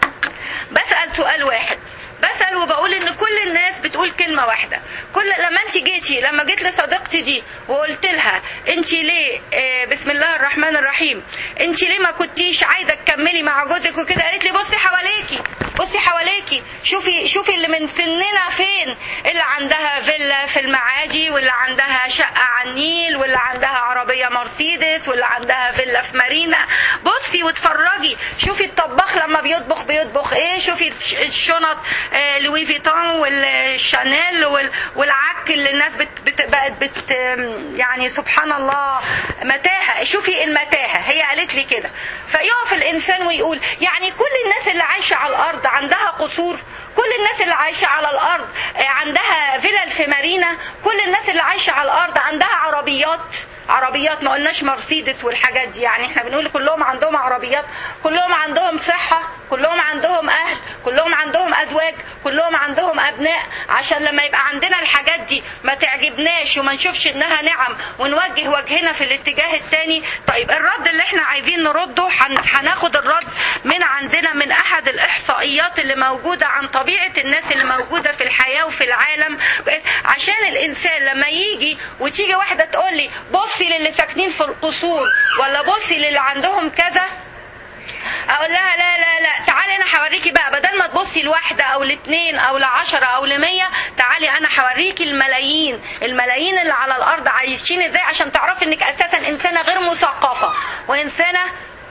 بسأل سؤال واحد بسأل وبقول ان كل الناس بتقول كلمة واحدة كل لما انت جيتي لما جيت لصديقتي دي وقلت لها انت ليه آه بسم الله الرحمن الرحيم انت ليه ما كنتيش عايزة تكملي مع جوزك وكده قالت لي بصي حواليكي بصي حواليكي شوفي شوفي اللي من سننا فين اللي عندها فيلا في المعادي واللي عندها شقة على النيل واللي عندها عربية مرسيدس واللي عندها فيلا في مارينا بصي واتفرجي شوفي الطباخ لما بيطبخ بيطبخ ايه شوفي الشنط آه، لوي فيتون والشانيل وال- والعك اللي الناس بت بت بقت بت يعني سبحان الله متاهه شوفي المتاهه هي قالت لي كده فيقف الانسان ويقول يعني كل الناس اللي عايشه على الارض عندها قصور كل الناس اللي عايشه على الارض عندها فيلل في مارينا كل الناس اللي عايشه على الارض عندها عربيات عربيات ما قلناش مرسيدس والحاجات دي يعني احنا بنقول كلهم عندهم عربيات كلهم عندهم صحة كلهم عندهم اهل كلهم عندهم ازواج كلهم عندهم ابناء عشان لما يبقى عندنا الحاجات دي ما تعجبناش وما نشوفش انها نعم ونوجه وجهنا في الاتجاه التاني طيب الرد اللي احنا عايزين نرده هناخد الرد من عندنا من احد الاحصائيات اللي موجودة عن طبيعة الناس اللي موجودة في الحياة وفي العالم عشان الانسان لما يجي وتيجي واحدة تقول لي بص بصي للي ساكنين في القصور ولا بصي للي عندهم كذا اقول لها لا لا لا تعالي انا هوريكي بقى بدل ما تبصي لواحده او لاثنين او لعشرة او لمية تعالي انا هوريكي الملايين الملايين اللي على الارض عايشين ازاي عشان تعرفي انك اساسا انسانه غير مثقفه وانسانه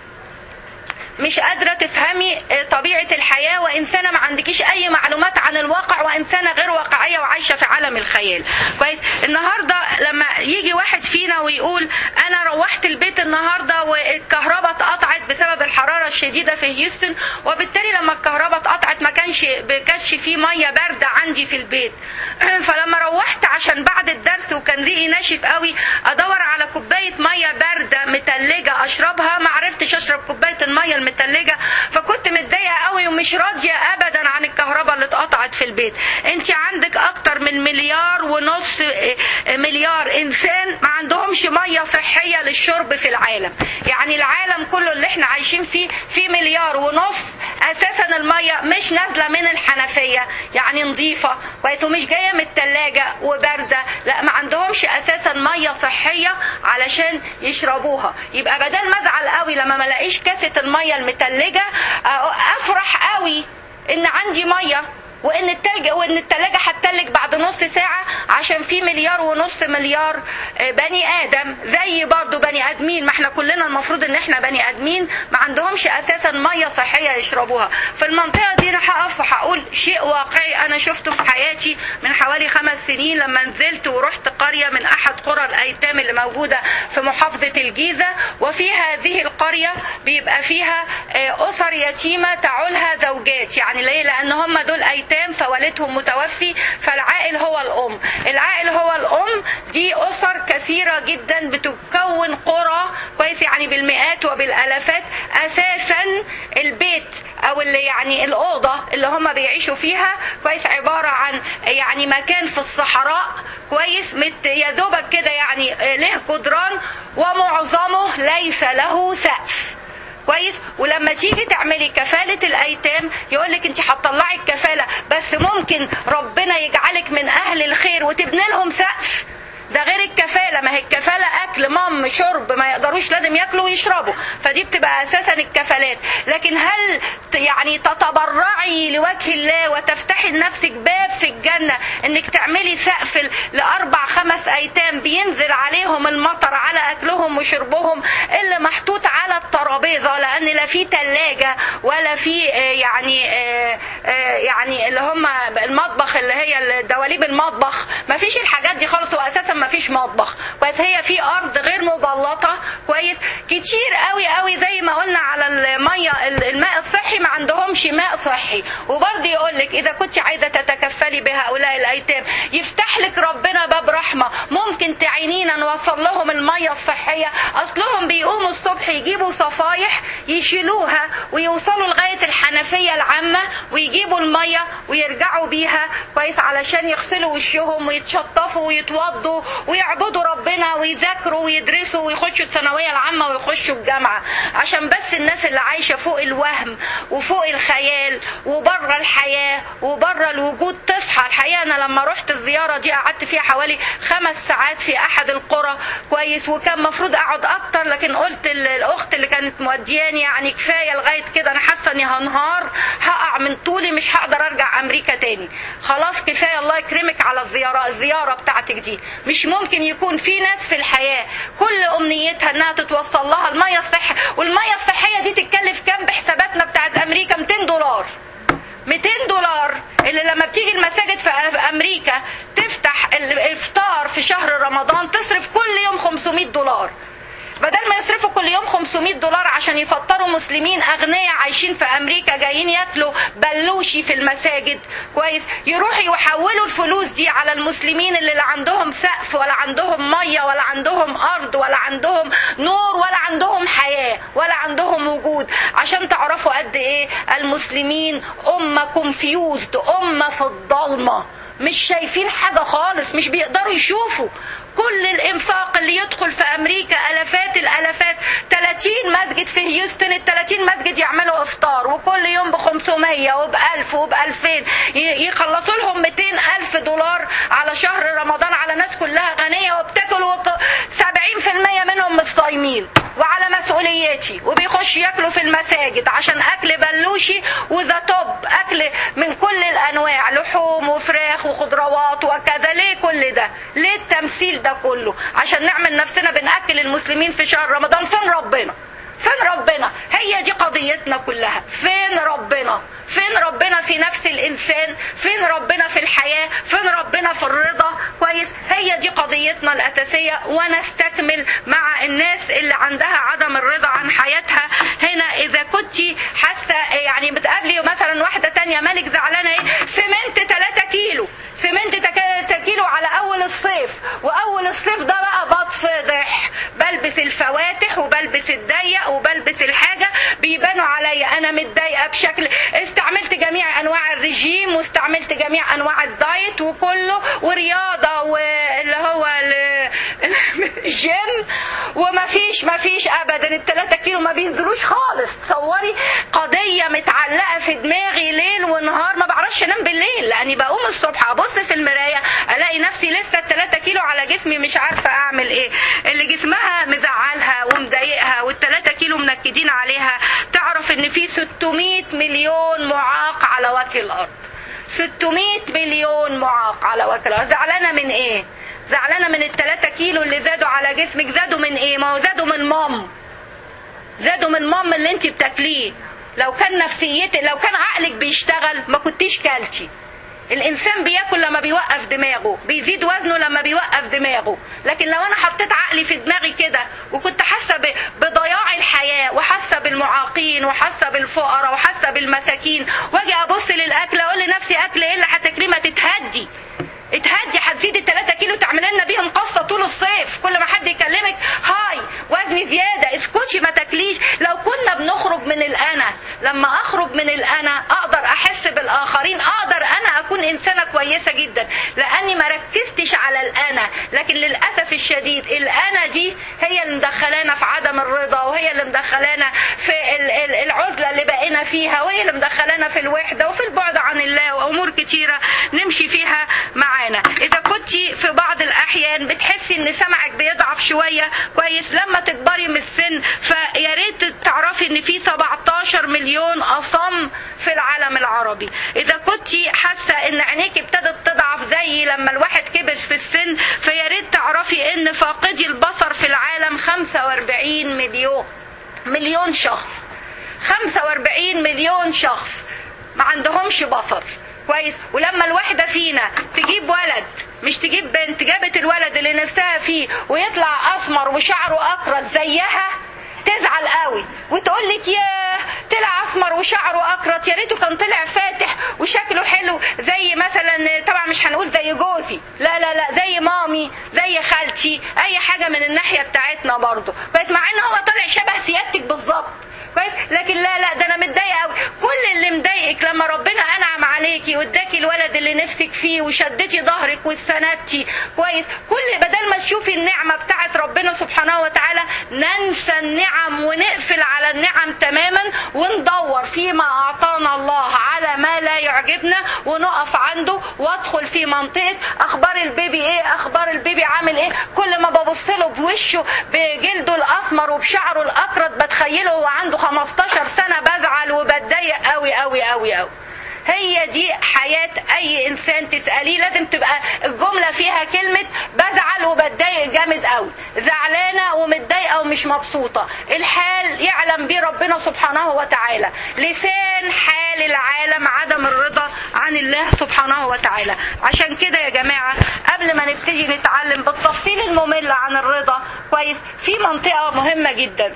مش قادرة تفهمي طبيعة الحياة وإنسانة ما عندكيش أي معلومات عن الواقع وإنسانة غير واقعية وعايشة في عالم الخيال كويس النهاردة لما يجي واحد فينا ويقول أنا روحت البيت النهاردة والكهرباء اتقطعت بسبب الحرارة الشديدة في هيوستن وبالتالي لما الكهرباء اتقطعت ما كانش كانش في مية باردة عندي في البيت فلما روحت عشان بعد الدرس وكان ريقي ناشف قوي أدور على كوباية مية باردة متلجة أشربها ما عرفتش أشرب كوباية المية المتلجة فكنت متضايقة قوي ومش راضية أبدا عن الكهرباء اللي اتقطعت في البيت أنت عندك أكتر من مليار ونص مليار إنسان ما عندهمش مية صحية للشرب في العالم يعني العالم كله اللي احنا عايشين فيه في مليار ونص أساسا المية مش نازلة من الحنفية يعني نظيفة كويس ومش جاية من التلاجة وباردة لا ما عندهمش أساسا مية صحية علشان يشربوها يبقى بدل ما ازعل قوي لما ما الاقيش كاسة المية المتلجة افرح قوي ان عندي مية وان التلج وان التلاجة هتتلج بعد نص ساعة عشان في مليار ونص مليار بني ادم زي برضو بني ادمين ما احنا كلنا المفروض ان احنا بني ادمين ما عندهمش اساسا مية صحية يشربوها في المنطقة دي انا هقف وهقول شيء واقعي انا شفته في حياتي من حوالي خمس سنين لما نزلت ورحت قرية من احد قرى الايتام اللي موجودة في محافظة الجيزة وفي هذه القرية بيبقى فيها اسر يتيمة تعولها زوجات يعني ليه لان هم دول ايتام ايتام فوالدهم متوفي فالعائل هو الام العائل هو الام دي اسر كثيره جدا بتكون قرى كويس يعني بالمئات وبالالافات اساسا البيت او اللي يعني الاوضه اللي هم بيعيشوا فيها كويس عباره عن يعني مكان في الصحراء كويس مت يا دوبك كده يعني له جدران ومعظمه ليس له سقف كويس ولما تيجي تعملي كفالة الأيتام يقولك أنت هتطلعي الكفالة بس ممكن ربنا يجعلك من أهل الخير وتبني لهم سقف ده غير الكفالة ما هي الكفالة أكل مام شرب ما يقدروش لازم ياكلوا ويشربوا فدي بتبقى أساسا الكفالات لكن هل يعني تتبرعي لوجه الله وتفتحي لنفسك باب في الجنة انك تعملي سقف لأربع خمس أيتام بينزل عليهم المطر على أكلهم وشربهم اللي محطوط على الترابيزة لأن لا في تلاجة ولا في يعني يعني اللي هم المطبخ اللي هي دواليب المطبخ ما فيش الحاجات دي خالص وأساسا ما فيش مطبخ كويس هي في ارض غير مبلطه كويس كتير قوي قوي زي ما قلنا على الميه الماء الصحي ما عندهمش ماء صحي وبرضه يقول لك اذا كنت عايزه تتكفلي بهؤلاء الايتام يفتح لك ربنا باب رحمه ممكن تعينينا نوصل لهم الميه الصحيه اصلهم بيقوموا الصبح يجيبوا صفايح يشيلوها ويوصلوا لغايه الحنفيه العامه ويجيبوا الميه ويرجعوا بيها كويس علشان يغسلوا وشهم ويتشطفوا ويتوضوا ويعبدوا ربنا ويذاكروا ويدرسوا ويخشوا الثانويه العامه ويخشوا الجامعه عشان بس الناس اللي عايشه فوق الوهم وفوق الخيال وبره الحياه وبره الوجود تصحى الحقيقه انا لما رحت الزياره دي قعدت فيها حوالي خمس ساعات في احد القرى كويس وكان مفروض اقعد اكتر لكن قلت الاخت اللي كانت مودياني يعني كفايه لغايه كده انا حاسه اني هنهار هقع من طولي مش هقدر ارجع امريكا تاني خلاص كفايه الله يكرمك على الزياره الزياره بتاعتك دي مش ممكن يكون في ناس في الحياه كل امنيتها انها تتوصل لها الميه الصحيه والميه الصحيه دي تتكلف كام بحساباتنا بتاعت امريكا 200 دولار 200 دولار اللي لما بتيجي المساجد في امريكا تفتح الافطار في شهر رمضان تصرف كل يوم 500 دولار بدل ما يصرفوا كل يوم 500 دولار عشان يفطروا مسلمين اغنياء عايشين في امريكا جايين ياكلوا بلوشي في المساجد كويس يروحوا يحولوا الفلوس دي على المسلمين اللي لا عندهم سقف ولا عندهم ميه ولا عندهم ارض ولا عندهم نور ولا عندهم حياه ولا عندهم وجود عشان تعرفوا قد ايه المسلمين امه كونفيوزد امه في الضلمه مش شايفين حاجه خالص مش بيقدروا يشوفوا كل الانفاق اللي يدخل في امريكا الافات الالافات 30 مسجد في هيوستن ال 30 مسجد يعملوا افطار وكل يوم ب 500 وب 1000 وب 2000 يخلصوا لهم 200 الف دولار على شهر رمضان على ناس كلها غنيه وبتاكل 70% منهم مش صايمين وعلى مسؤوليتي وبيخشوا ياكلوا في المساجد عشان اكل بلوشي وذا توب اكل من كل الانواع لحوم وفراخ وخضروات وكذا ليه كل ده ليه التمثيل ده كله عشان نعمل نفسنا بناكل المسلمين في شهر رمضان فين ربنا فين ربنا هي دي قضيتنا كلها فين ربنا فين ربنا في نفس الانسان فين ربنا في الحياه فين ربنا في الرضا كويس هي دي قضيتنا الاساسيه ونستكمل مع الناس اللي عندها عدم الرضا عن حياتها هنا اذا كنت حاسه يعني بتقابلي مثلا واحده تانية مالك زعلانه ايه سمنت 3 كيلو سمنت 3 كيلو على اول الصيف واول الصيف ده بقى بتفضح بلبس الفواتح وبلبس الضيق وبلبس الحاجه بيبانوا عليا انا متضايقه بشكل استعملت جميع انواع الرجيم واستعملت جميع انواع الدايت وكله ورياضه واللي هو الجيم وما فيش ما فيش ابدا الثلاثة كيلو ما بينزلوش خالص تصوري قضيه متعلقه في دماغي ليل ونهار ما بعرفش انام بالليل لاني بقوم الصبح ابص في المرايه الاقي نفسي لسه الثلاثة كيلو على جسمي مش عارفه اعمل ايه اللي جسمها مزعلها ومضايقها والثلاثة كيلو منكدين عليها تعرف ان في 600 مليون معاق على وجه الارض 600 مليون معاق على وجه الارض زعلانه من ايه زعلانه من الثلاثة كيلو اللي زادوا على جسمك زادوا من ايه ما هو زادوا من مام زادوا من مام اللي انت بتاكليه لو كان نفسيتك لو كان عقلك بيشتغل ما كنتيش كلتي الانسان بياكل لما بيوقف دماغه بيزيد وزنه لما بيوقف دماغه لكن لو انا حطيت عقلي في دماغي كده وكنت حاسه بضياع الحياه وحاسه بالمعاقين وحاسه بالفقراء وحاسه بالمساكين واجي ابص للاكل اقول لنفسي اكل ايه اللي هتاكليه ما تتهدي اتهدي هتزيد الثلاثة كيلو تعمل لنا بيهم قصة طول الصيف كل ما حد يكلمك هاي وزني زيادة اسكتي ما تاكليش لو كنا بنخرج من الأنا لما أخرج من الأنا أقدر أحس بالآخرين أقدر أنا أكون إنسانة كويسة جدا لأني ما ركزتش على الأنا لكن للأسف الشديد الأنا دي هي اللي مدخلانا في عدم الرضا وهي اللي مدخلانا في العزلة اللي بقينا فيها وهي اللي مدخلانا في الوحدة وفي البعد عن الله وأمور كتيرة نمشي فيها مع معانا اذا كنت في بعض الاحيان بتحسي ان سمعك بيضعف شويه كويس لما تكبري من السن فيا ريت تعرفي ان في 17 مليون اصم في العالم العربي اذا كنت حاسه ان عينيك ابتدت تضعف زي لما الواحد كبر في السن فيا ريت تعرفي ان فاقدي البصر في العالم 45 مليون مليون شخص 45 مليون شخص ما عندهمش بصر كويس ولما الواحدة فينا تجيب ولد مش تجيب بنت جابت الولد اللي نفسها فيه ويطلع اسمر وشعره اكرت زيها تزعل قوي وتقول لك ياه طلع اسمر وشعره اكرت يا ريته كان طلع فاتح وشكله حلو زي مثلا طبعا مش هنقول زي جوزي لا لا لا زي مامي زي خالتي اي حاجه من الناحيه بتاعتنا برضه كويس مع ان هو طلع شبه سيادتك بالظبط كويس لكن لا لا ده انا متضايقه قوي كل اللي مضايقك لما ربنا انعم عليكي واداكي الولد اللي نفسك فيه وشدتي ظهرك واستندتي كويس كل بدل ما تشوفي النعمه بتاعت ربنا سبحانه وتعالى ننسى النعم ونقفل على النعم تماما وندور فيما اعطانا الله على ما لا يعجبنا ونقف عنده وادخل في منطقه اخبار البيبي ايه اخبار البيبي عامل ايه كل ما ببص له بوشه بجلده الاسمر وبشعره الاكرت بتخيله هو عنده 15 سنه بزعل وبتضايق قوي قوي قوي قوي هي دي حياة أي إنسان تسأليه لازم تبقى الجملة فيها كلمة بزعل وبتضايق جامد قوي زعلانة ومتضايقة ومش مبسوطة الحال يعلم بيه ربنا سبحانه وتعالى لسان حال العالم عدم الرضا عن الله سبحانه وتعالى عشان كده يا جماعة قبل ما نبتدي نتعلم بالتفصيل الممل عن الرضا كويس في منطقة مهمة جدا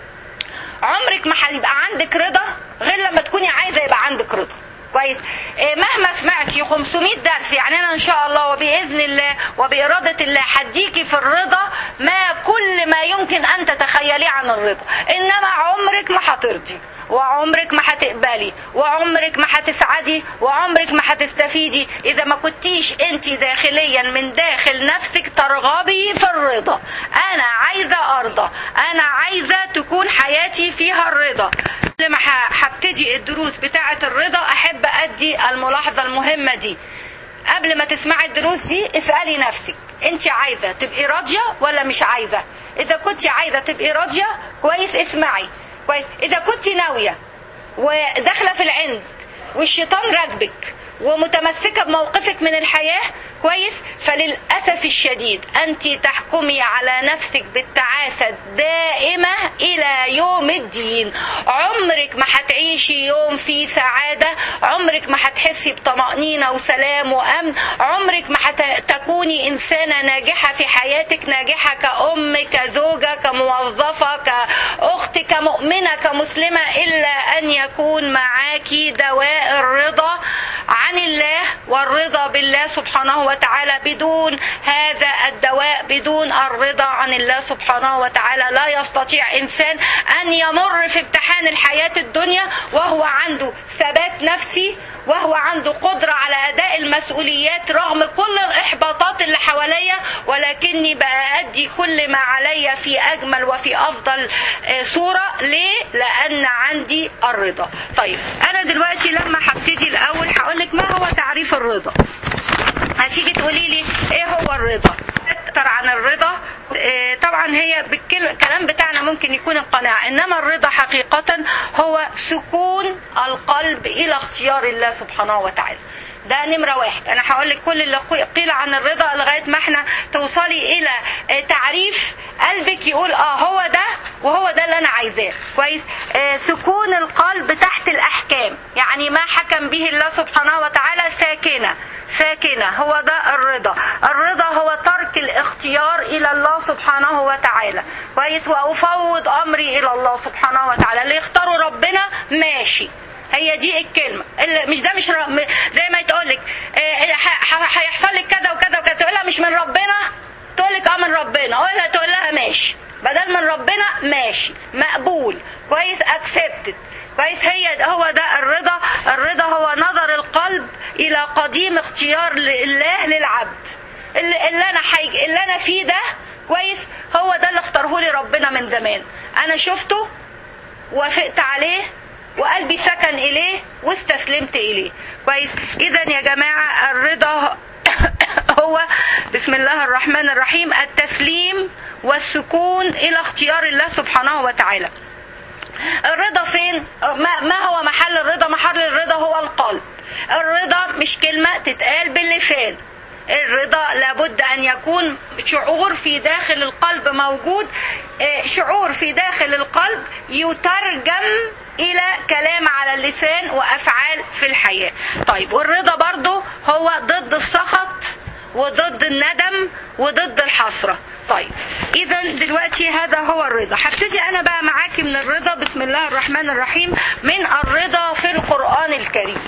عمرك ما هيبقى عندك رضا غير لما تكوني عايزه يبقى عندك رضا كويس إيه مهما سمعتي 500 درس يعني انا ان شاء الله وباذن الله وباراده الله هديكي في الرضا ما كل ما يمكن ان تتخيليه عن الرضا انما عمرك ما هترضي وعمرك ما هتقبلي وعمرك ما هتسعدي وعمرك ما هتستفيدي اذا ما كنتيش انت داخليا من داخل نفسك ترغبي في الرضا انا عايزه ارضى انا عايزه تكون حياتي فيها الرضا لما هبتدي الدروس بتاعه الرضا احب ادي الملاحظه المهمه دي قبل ما تسمعي الدروس دي اسالي نفسك انت عايزه تبقي راضيه ولا مش عايزه اذا كنت عايزه تبقي راضيه كويس اسمعي كويس اذا كنت ناويه وداخله في العند والشيطان راكبك ومتمسكه بموقفك من الحياه كويس فللاسف الشديد انت تحكمي على نفسك بالتعاسه الدائمه الى يوم الدين عمرك ما هتعيشي يوم فيه سعاده عمرك ما هتحسي بطمانينه وسلام وامن عمرك ما هتكوني انسانه ناجحه في حياتك ناجحه كأم كزوجه كموظفه كاخت كمؤمنه كمسلمه الا ان يكون معاكي دواء الرضا عن الله والرضا بالله سبحانه وتعالى بدون هذا الدواء بدون الرضا عن الله سبحانه وتعالى لا يستطيع انسان ان يمر في امتحان الحياه الدنيا وهو عنده ثبات نفسي وهو عنده قدره على اداء المسؤوليات رغم كل الاحباطات اللي حواليا ولكني بأدي كل ما عليا في اجمل وفي افضل صوره ليه لان عندي الرضا طيب انا دلوقتي لما هبتدي الاول هقول لك ما هو تعريف الرضا هتيجي تقولي لي ايه هو الرضا اكتر عن الرضا إيه طبعا هي بالكلام بتاعنا ممكن يكون القناعة انما الرضا حقيقة هو سكون القلب الى اختيار الله سبحانه وتعالى ده نمرة واحد أنا هقول لك كل اللي قيل عن الرضا لغاية ما احنا توصلي إلى تعريف قلبك يقول اه هو ده وهو ده اللي أنا عايزاه كويس آه سكون القلب تحت الأحكام يعني ما حكم به الله سبحانه وتعالى ساكنة ساكنة هو ده الرضا الرضا هو ترك الاختيار إلى الله سبحانه وتعالى كويس وأفوض أمري إلى الله سبحانه وتعالى اللي يختاروا ربنا ماشي هي دي الكلمه اللي مش ده مش ر... زي ما تقول لك هيحصل لك كذا وكذا وكذا تقول لها مش من ربنا تقول لك اه من ربنا اقول لها تقول لها ماشي بدل من ربنا ماشي مقبول كويس اكسبتد كويس هي هو ده الرضا الرضا هو نظر القلب الى قديم اختيار الله للعبد اللي, اللي انا حيج... اللي انا فيه ده كويس هو ده اللي اختاره لي ربنا من زمان انا شفته وافقت عليه وقلبي سكن اليه واستسلمت اليه كويس اذا يا جماعه الرضا هو بسم الله الرحمن الرحيم التسليم والسكون الى اختيار الله سبحانه وتعالى الرضا فين ما, ما هو محل الرضا محل الرضا هو القلب الرضا مش كلمه تتقال باللسان الرضا لابد ان يكون شعور في داخل القلب موجود شعور في داخل القلب يترجم الى كلام على اللسان وافعال في الحياه طيب والرضا برضو هو ضد السخط وضد الندم وضد الحسره طيب اذا دلوقتي هذا هو الرضا هبتدي انا بقى معاكي من الرضا بسم الله الرحمن الرحيم من الرضا في القران الكريم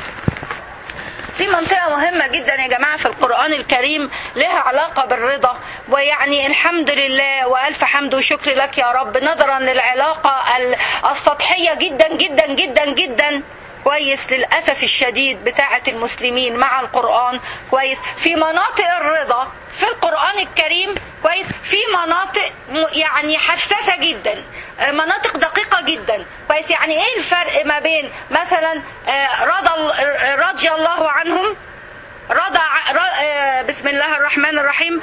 في منطقة مهمة جدا يا جماعة في القرآن الكريم لها علاقة بالرضا ويعني الحمد لله وألف حمد وشكر لك يا رب نظرا للعلاقة السطحية جدا جدا جدا جدا كويس للأسف الشديد بتاعة المسلمين مع القرآن كويس في مناطق الرضا في القرآن الكريم كويس في مناطق يعني حساسة جدا مناطق دقيقة جدا كويس يعني ايه الفرق ما بين مثلا رضى رضي الله عنهم رضى بسم الله الرحمن الرحيم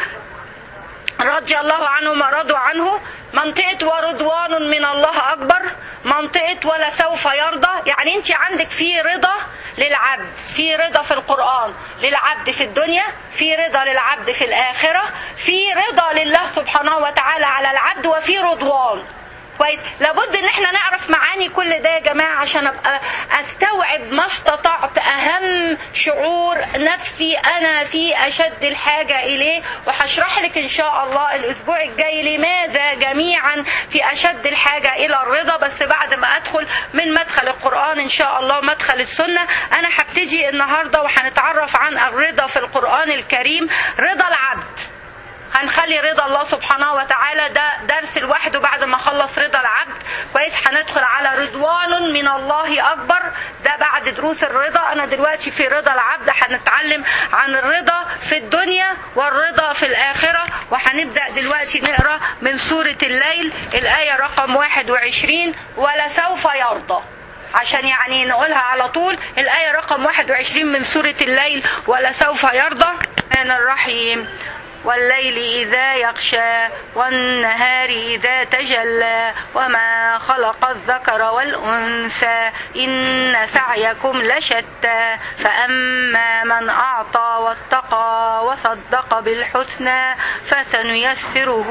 رضي الله عنهم ورضوا عنه منطقة ورضوان من الله أكبر منطقة ولا سوف يرضى يعني أنت عندك في رضا للعبد في رضا في القرآن للعبد في الدنيا في رضا للعبد في الآخرة في رضا لله سبحانه وتعالى على العبد وفي رضوان كويس لابد ان احنا نعرف معاني كل ده يا جماعه عشان ابقى استوعب ما استطعت اهم شعور نفسي انا في اشد الحاجه اليه وهشرح لك ان شاء الله الاسبوع الجاي لماذا جميعا في اشد الحاجه الى الرضا بس بعد ما ادخل من مدخل القران ان شاء الله مدخل السنه انا هبتدي النهارده وهنتعرف عن الرضا في القران الكريم رضا العبد هنخلي رضا الله سبحانه وتعالى ده درس لوحده بعد ما خلص رضا العبد كويس هندخل على رضوان من الله اكبر ده بعد دروس الرضا انا دلوقتي في رضا العبد هنتعلم عن الرضا في الدنيا والرضا في الاخره وهنبدا دلوقتي نقرا من سوره الليل الايه رقم 21 ولسوف يرضى عشان يعني نقولها على طول الآية رقم 21 من سورة الليل ولسوف يرضى الرحمن الرحيم والليل إذا يغشى والنهار إذا تجلى وما خلق الذكر والأنثى إن سعيكم لشتى فأما من أعطى واتقى وصدق بالحسنى فسنيسره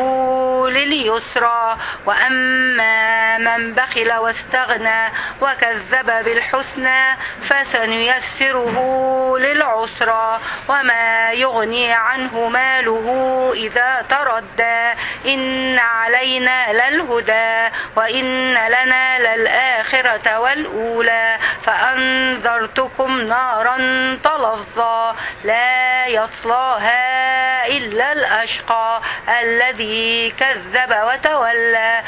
لليسرى وأما من بخل واستغنى وكذب بالحسنى فسنيسره للعسرى وما يغني عنه ماله إذا تردى إن علينا للهدى وإن لنا للآخرة والأولى فأنذرتكم نارا تلظى لا يصلاها إلا الأشقى الذي كذب وتولى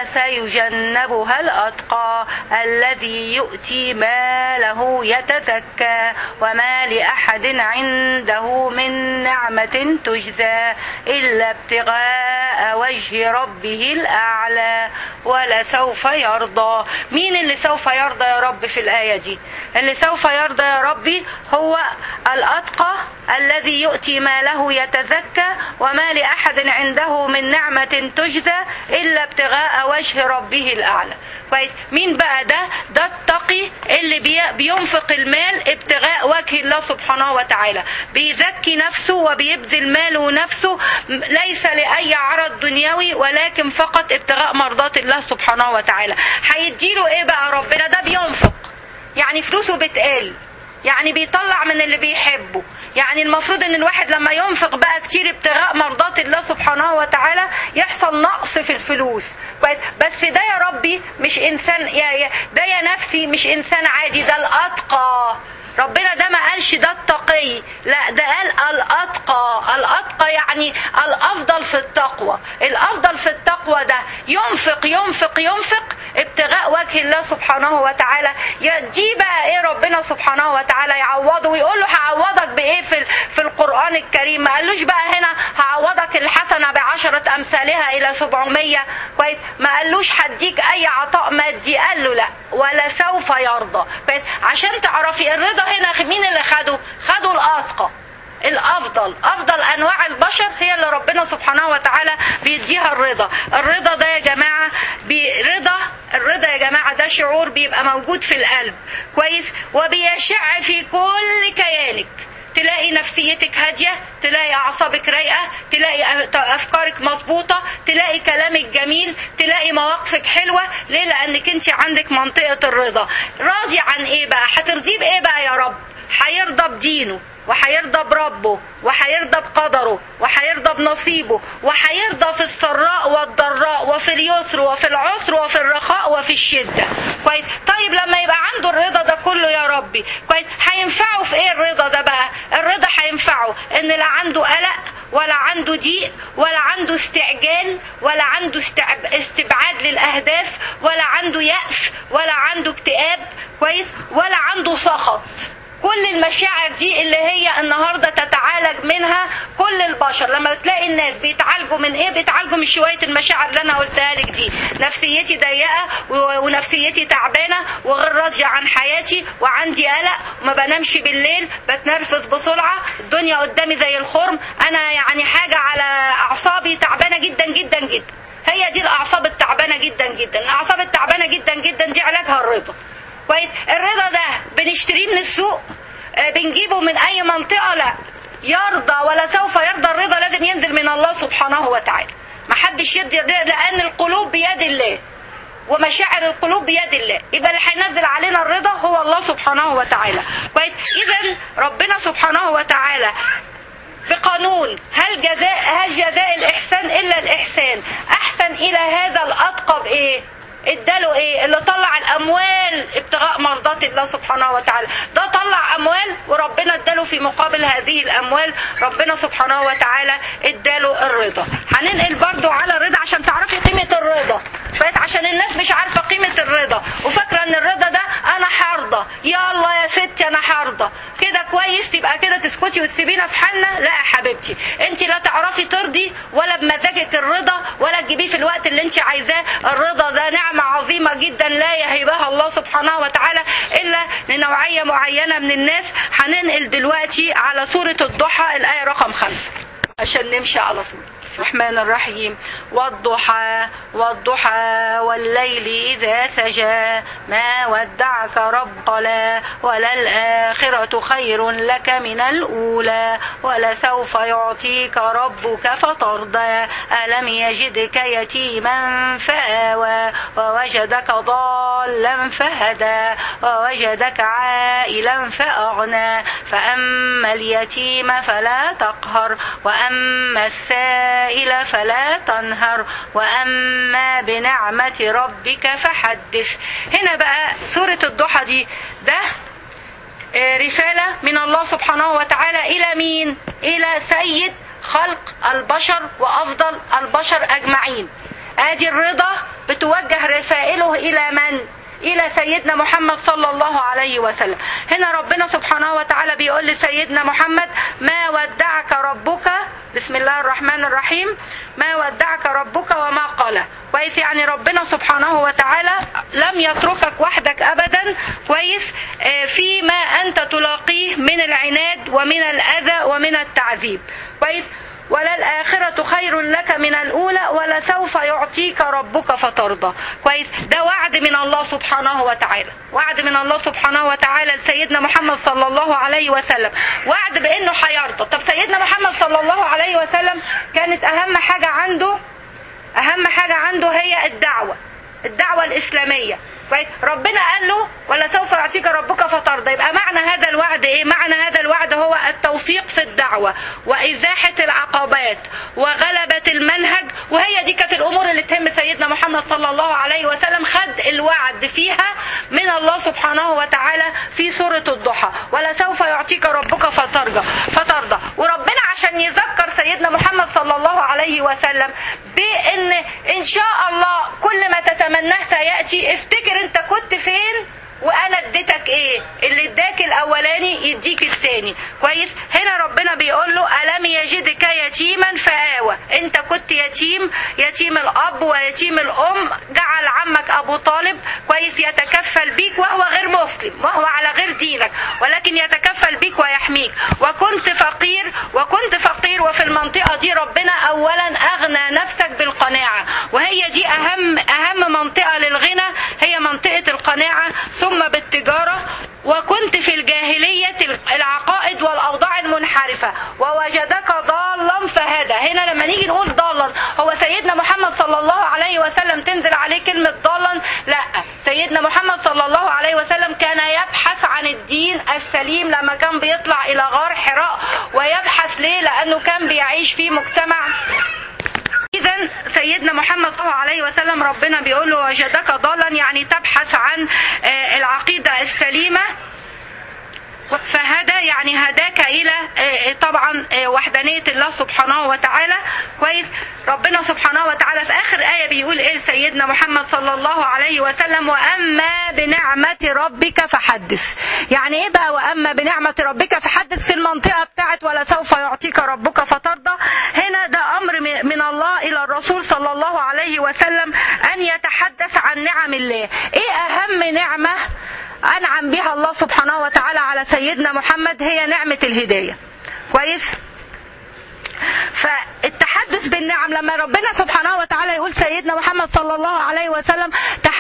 وسيجنبها الأتقى الذي يؤتي ماله يتزكى وما لأحد عنده من نعمة تجزى إلا ابتغاء وجه ربه الأعلى ولسوف يرضى مين اللي سوف يرضى يا رب في الآية دي اللي سوف يرضى يا ربي هو الأتقى الذي يؤتي ماله يتزكى وما لأحد عنده من نعمة تجزى إلا ابتغاء وجه ربه الأعلى كويس مين بقى ده ده التقي اللي بي بينفق المال ابتغاء وجه الله سبحانه وتعالى بيزكي نفسه وبيبذل ماله ونفسه ليس لأي عرض دنيوي ولكن فقط ابتغاء مرضات الله سبحانه وتعالى هيديله ايه بقى ربنا ده بينفق يعني فلوسه بتقل يعني بيطلع من اللي بيحبه يعني المفروض ان الواحد لما ينفق بقى كتير ابتغاء مرضات الله سبحانه وتعالى يحصل نقص في الفلوس بس ده يا ربي مش انسان يا ده يا نفسي مش انسان عادي ده الاتقى ربنا ده ما قالش ده التقي لا ده قال الاتقى الاتقى يعني الافضل في التقوى الافضل في التقوى ده ينفق ينفق ينفق ابتغاء وجه الله سبحانه وتعالى دي بقى ايه ربنا سبحانه وتعالى يعوضه ويقول له هعوضك بايه في في القران الكريم ما قالوش بقى هنا هعوضك الحسنه بعشره امثالها الى 700 كويس ما قالوش هديك اي عطاء مادي قال له لا ولا سوف يرضى كويس عشان تعرفي الرضا هنا مين اللي خده خدوا الاتقى الافضل افضل انواع البشر هي اللي ربنا سبحانه وتعالى بيديها الرضا الرضا ده يا جماعه برضا الرضا يا جماعه ده شعور بيبقى موجود في القلب كويس وبيشع في كل كيانك تلاقي نفسيتك هادية تلاقي أعصابك رايقة تلاقي أفكارك مظبوطة تلاقي كلامك جميل تلاقي مواقفك حلوة ليه لأنك أنت عندك منطقة الرضا راضي عن إيه بقى هترضيه بإيه بقى يا رب هيرضى بدينه وهيرضى بربه وهيرضى بقدره وهيرضى بنصيبه وهيرضى في السراء والضراء وفي اليسر وفي العسر وفي الرخاء وفي الشدة كويس طيب لما يبقى عنده الرضا ده كله يا ربي كويس هينفعه في ايه الرضا ده بقى الرضا هينفعه ان لا عنده قلق ولا عنده ضيق ولا عنده استعجال ولا عنده استبعاد للاهداف ولا عنده يأس ولا عنده اكتئاب كويس ولا عنده سخط كل المشاعر دي اللي هي النهاردة تتعالج منها كل البشر لما بتلاقي الناس بيتعالجوا من ايه بيتعالجوا من شوية المشاعر اللي انا قلتها لك دي نفسيتي ضيقة ونفسيتي تعبانة وغير راضية عن حياتي وعندي قلق وما بنامش بالليل بتنرفز بسرعة الدنيا قدامي زي الخرم انا يعني حاجة على اعصابي تعبانة جدا جدا جدا هي دي الاعصاب التعبانة جدا جدا الاعصاب التعبانة جدا جدا دي علاجها الرضا كويس الرضا ده بنشتريه من السوق آه، بنجيبه من اي منطقه لا يرضى ولا سوف يرضى الرضا لازم ينزل من الله سبحانه وتعالى ما حدش يدي الرضا لان القلوب بيد الله ومشاعر القلوب بيد الله يبقى اللي هينزل علينا الرضا هو الله سبحانه وتعالى كويس اذا ربنا سبحانه وتعالى بقانون هل جزاء هل جزاء الاحسان الا الاحسان احسن الى هذا الاتقى بايه اداله ايه اللي طلع الاموال ابتغاء مرضات الله سبحانه وتعالى ده طلع اموال وربنا اداله في مقابل هذه الاموال ربنا سبحانه وتعالى اداله الرضا هننقل برضو على الرضا عشان تعرفي قيمة الرضا بقيت عشان الناس مش عارفة قيمة الرضا وفاكرة ان الرضا ده انا حارضة يا الله يا ستي انا حارضة كده كويس تبقى كده تسكتي وتسيبينا في حالنا لا يا حبيبتي انت لا تعرفي ترضي ولا بمزاجك الرضا ولا تجيبيه في الوقت اللي انت عايزاه الرضا ده نعمة عظيمة جدا لا يهبها الله سبحانه وتعالى الا لنوعية معينة من الناس هننقل دلوقتي على سورة الضحى الآية رقم خمسة عشان نمشي على طول الرحمن الرحيم والضحى والضحى والليل إذا سجى ما ودعك رب لا وللآخرة خير لك من الأولى ولسوف يعطيك ربك فترضى ألم يجدك يتيما فآوى ووجدك ضالا فهدى ووجدك عائلا فأغنى فأما اليتيم فلا تقهر وأما السائل فلا تنهر وأما بنعمة ربك فحدث هنا بقى سورة الضحى دي ده آه، رسالة من الله سبحانه وتعالى إلى مين؟ إلى سيد خلق البشر وأفضل البشر أجمعين آدي الرضا بتوجه رسائله إلى من؟ إلى سيدنا محمد صلى الله عليه وسلم هنا ربنا سبحانه وتعالى بيقول لسيدنا محمد ما ودعك ربك بسم الله الرحمن الرحيم ما ودعك ربك وما قال كويس يعني ربنا سبحانه وتعالى لم يتركك وحدك أبدا كويس آه، فيما أنت تلاقيه من العناد ومن الأذى ومن التعذيب كويس وللآخرة خير لك من الأولى ولسوف يعطيك ربك فترضى كويس ده وعد من الله سبحانه وتعالى وعد من الله سبحانه وتعالى لسيدنا محمد صلى الله عليه وسلم وعد بأنه هيرضى طب سيدنا محمد صلى الله عليه وسلم كانت أهم حاجة عنده أهم حاجة عنده هي الدعوة الدعوة الإسلامية كويس ربنا قال له ولا سوف يعطيك ربك فترضى يبقى معنى هذا الوعد ايه معنى هذا الوعد هو التوفيق في الدعوة وإزاحة العقبات وغلبة المنهج وهي دي كانت الأمور اللي تهم سيدنا محمد صلى الله عليه وسلم خد الوعد فيها من الله سبحانه وتعالى في سورة الضحى ولا سوف يعطيك ربك فترضى فترضى وربنا عشان يذكر سيدنا محمد صلى الله عليه وسلم بأن إن شاء الله كل ما تتمناه سيأتي افتكر انت كنت فين وانا اديتك ايه اللي اداك الاولاني يديك الثاني كويس هنا ربنا بيقول له الم يجدك يتيما فاوى انت كنت يتيم يتيم الاب ويتيم الام جعل عمك ابو طالب كويس يتكفل بيك وهو غير مسلم وهو على غير دينك ولكن يتكفل بيك ويحميك وكنت فقير وكنت فقير وفي المنطقه دي ربنا اولا اغنى نفسك بالقناعه وهي دي اهم اهم منطقه للغنى هي منطقه القناعه ثم بالتجارة وكنت في الجاهلية العقائد والأوضاع المنحرفة ووجدك ضالا فهدى هنا لما نيجي نقول ضالا هو سيدنا محمد صلى الله عليه وسلم تنزل عليه كلمة ضالا لا سيدنا محمد صلى الله عليه وسلم كان يبحث عن الدين السليم لما كان بيطلع إلى غار حراء ويبحث ليه لأنه كان بيعيش في مجتمع إذا سيدنا محمد صلى الله عليه وسلم ربنا بيقول له وجدك ضالا يعني تبحث عن آه، العقيدة السليمة فهدى يعني هداك الى آه، طبعا آه، وحدانيه الله سبحانه وتعالى كويس ربنا سبحانه وتعالى في اخر ايه بيقول ايه سيدنا محمد صلى الله عليه وسلم واما بنعمه ربك فحدث يعني ايه بقى واما بنعمه ربك فحدث في المنطقه بتاعت ولا سوف يعطيك ربك فترضى هنا ده امر من من الله الى الرسول صلى الله عليه وسلم ان يتحدث عن نعم الله ايه اهم نعمه أنعم بها الله سبحانه وتعالى على سيدنا محمد هي نعمة الهداية كويس فالتحدث بالنعم لما ربنا سبحانه وتعالى يقول سيدنا محمد صلى الله عليه وسلم تحدث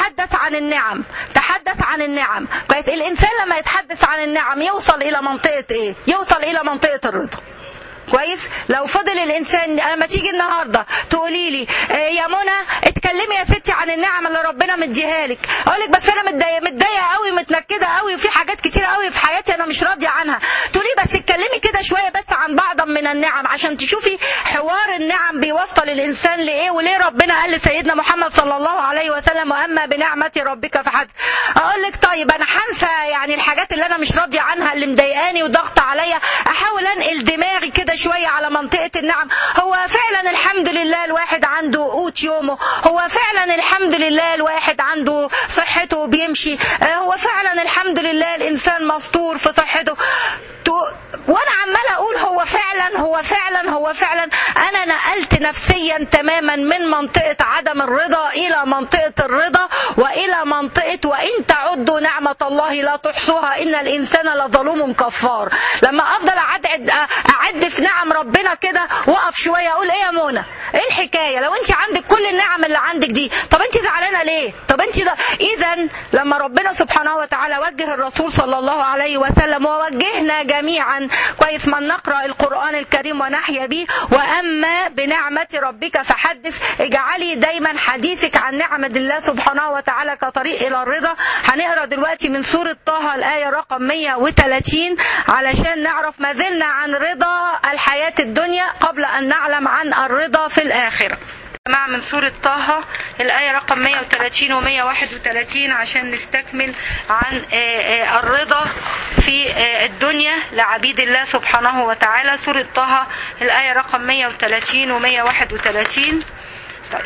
تحدث عن النعم تحدث عن النعم كويس الانسان لما يتحدث عن النعم يوصل الى منطقه ايه يوصل الى منطقه الرضا كويس لو فضل الانسان لما تيجي النهارده تقولي لي آه يا منى اتكلمي يا ستي عن النعم اللي ربنا مديها لك اقول لك بس انا متضايقه متضايقه قوي متنكده قوي وفي حاجات كتير قوي في حياتي انا مش راضيه عنها تقولي بس اتكلمي كده شويه بس عن بعض من النعم عشان تشوفي حوار النعم بيوصل الانسان لايه وليه ربنا قال لسيدنا محمد صلى الله عليه وسلم واما بنعمه ربك فحد اقول لك طيب انا هنسى يعني الحاجات اللي انا مش راضيه عنها اللي مضايقاني وضغط عليا احاول انقل دماغي كده شويه على منطقه النعم هو فعلا الحمد لله الواحد عنده قوت يومه هو فعلا الحمد لله الواحد عنده صحته بيمشي هو فعلا الحمد لله الانسان مستور في صحته وانا عماله اقول هو فعلا هو فعلا هو فعلا انا نقلت نفسيا تماما من منطقه عدم الرضا الى منطقه الرضا والى منطقه وان تعدوا نعمه الله لا تحصوها ان الانسان لظلوم كفار لما افضل اعد اعد في نعم ربنا كده واقف شويه اقول ايه يا منى ايه الحكايه لو انت عندك كل النعم اللي عندك دي طب انت زعلانه ليه طب انت ده اذا لما ربنا سبحانه وتعالى وجه الرسول صلى الله عليه وسلم ووجهنا جميعا كويس من نقرا القران الكريم ونحيا به واما بنعمه ربك فحدث اجعلي دايما حديثك عن نعمه الله سبحانه وتعالى كطريق الى الرضا هنقرا دلوقتي من سوره طه الايه رقم 130 علشان نعرف ما زلنا عن رضا الحياه الدنيا قبل ان نعلم عن الرضا في الاخره جماعة من سورة طه الآية رقم 130 و 131 عشان نستكمل عن الرضا في الدنيا لعبيد الله سبحانه وتعالى سورة طه الآية رقم 130 و 131 طيب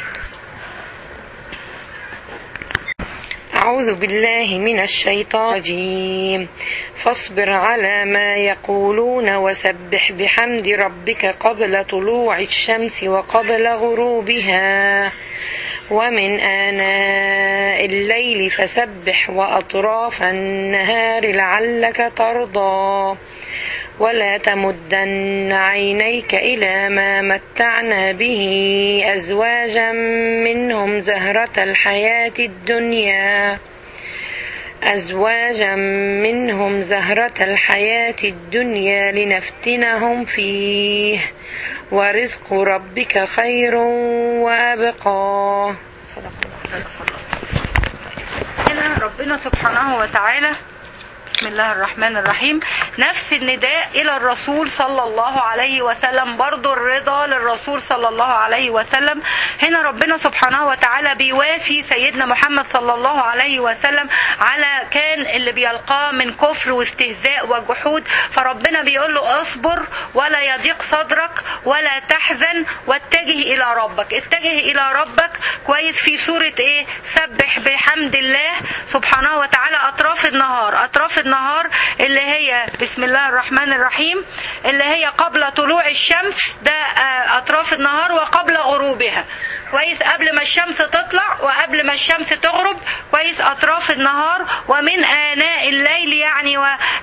أعوذ بالله من الشيطان الرجيم فاصبر على ما يقولون وسبح بحمد ربك قبل طلوع الشمس وقبل غروبها ومن آناء الليل فسبح وأطراف النهار لعلك ترضى ولا تمدن عينيك إلى ما متعنا به أزواجا منهم زهرة الحياة الدنيا أزواجا منهم زهرة الحياة الدنيا لنفتنهم فيه ورزق ربك خير وأبقى صدق هنا ربنا سبحانه وتعالى بسم الله الرحمن الرحيم نفس النداء إلى الرسول صلى الله عليه وسلم برضو الرضا للرسول صلى الله عليه وسلم هنا ربنا سبحانه وتعالى بيوافي سيدنا محمد صلى الله عليه وسلم على كان اللي بيلقاه من كفر واستهزاء وجحود فربنا بيقول له اصبر ولا يضيق صدرك ولا تحزن واتجه إلى ربك اتجه إلى ربك كويس في سورة ايه سبح بحمد الله سبحانه وتعالى أطراف النهار أطراف النهار اللي هي بسم الله الرحمن الرحيم اللي هي قبل طلوع الشمس ده أطراف النهار وقبل غروبها كويس قبل ما الشمس تطلع وقبل ما الشمس تغرب كويس أطراف النهار ومن آناء الليل يعني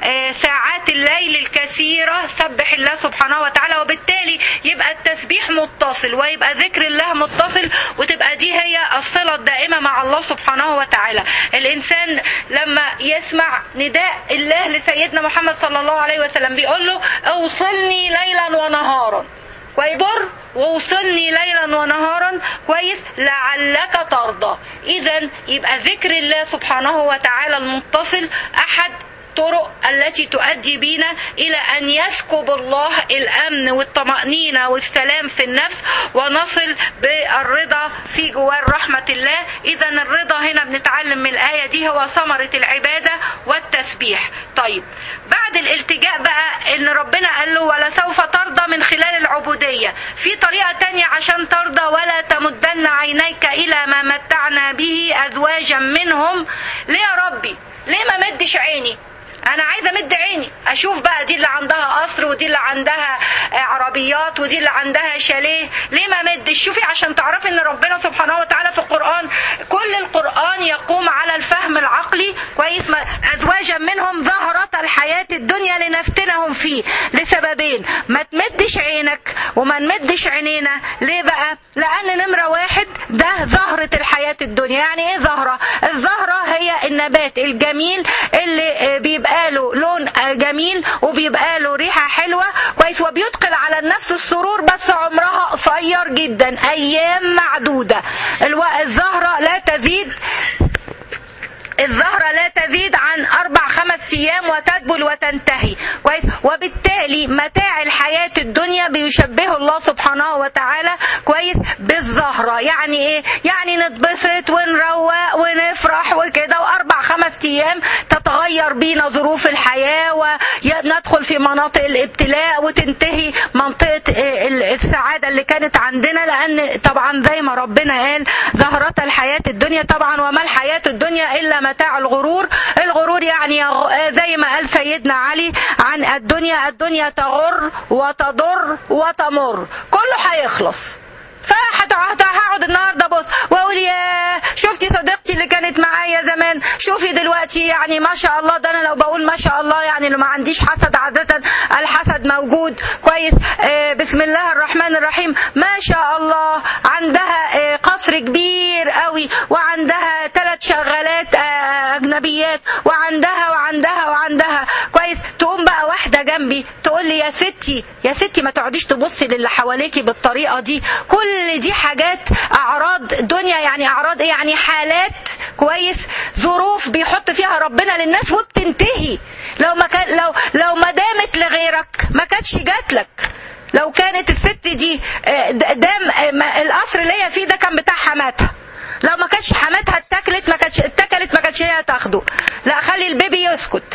وساعات الليل الكثيرة سبح الله سبحانه وتعالى وبالتالي يبقى التسبيح متصل ويبقى ذكر الله متصل وتبقى دي هي الصلة الدائمة مع الله سبحانه وتعالى الإنسان لما يسمع نداء الله لسيدنا محمد صلى الله عليه وسلم بيقول له اوصلني ليلا ونهارا ويبر ووصلني ليلا ونهارا كويس لعلك ترضى اذا يبقى ذكر الله سبحانه وتعالى المتصل احد الطرق التي تؤدي بنا إلى أن يسكب الله الأمن والطمأنينة والسلام في النفس ونصل بالرضا في جوار رحمة الله إذا الرضا هنا بنتعلم من الآية دي هو ثمرة العبادة والتسبيح طيب بعد الالتجاء بقى إن ربنا قال له ولا سوف ترضى من خلال العبودية في طريقة تانية عشان ترضى ولا تمدن عينيك إلى ما متعنا به أزواجا منهم ليه يا ربي ليه ما مدش عيني انا عايزه امد عيني اشوف بقى دي اللي عندها قصر ودي اللي عندها عربيات ودي اللي عندها شاليه ليه ما مدش شوفي عشان تعرفي ان ربنا سبحانه وتعالى في القران كل القران يقوم على الفهم العقلي كويس ازواجا منهم ظهرت الحياه الدنيا لنفتنهم فيه لسببين ما تمد تمدش عينك وما نمدش عينينا ليه بقى لان نمرة واحد ده زهرة الحياة الدنيا يعني ايه زهرة الزهرة هي النبات الجميل اللي بيبقى له لون جميل وبيبقى له ريحة حلوة كويس وبيدخل على النفس السرور بس عمرها قصير جدا ايام معدودة الزهرة لا تزيد الزهرة لا تزيد عن أربع خمس أيام وتدبل وتنتهي كويس وبالتالي متاع الحياة الدنيا بيشبهه الله سبحانه وتعالى كويس بالزهرة يعني إيه؟ يعني نتبسط ونروق ونفرح وكده وأربع خمس أيام تتغير بينا ظروف الحياة وندخل في مناطق الابتلاء وتنتهي منطقة السعادة اللي كانت عندنا لأن طبعا زي ما ربنا قال زهرة الحياة الدنيا طبعا وما الحياة الدنيا إلا متاع الغرور الغرور يعني زي ما قال سيدنا علي عن الدنيا الدنيا تغر وتضر وتمر كله هيخلص فهقعد النهارده بص واقول يا شفتي صديقتي اللي كانت معايا زمان شوفي دلوقتي يعني ما شاء الله ده انا لو بقول ما شاء الله يعني لو ما عنديش حسد عاده الحسد موجود كويس آه بسم الله الرحمن الرحيم ما شاء الله عندها آه قصر كبير قوي وعندها ثلاث شغالات آه اجنبيات وعندها وعندها وعندها كويس تقوم بقى واحده جنبي تقول لي يا ستي يا ستي ما تقعديش تبصي للي حواليكي بالطريقه دي كل دي حاجات اعراض دنيا يعني اعراض ايه يعني حالات كويس ظروف بيحط فيها ربنا للناس وبتنتهي لو ما كان لو لو ما دامت لغيرك ما كانتش جات لك لو كانت الست دي دام القصر اللي هي فيه ده كان بتاع حماتها لو ما كانتش حماتها اتكلت ما كانتش اتكلت ما كانتش هي تاخده لا خلي البيبي يسكت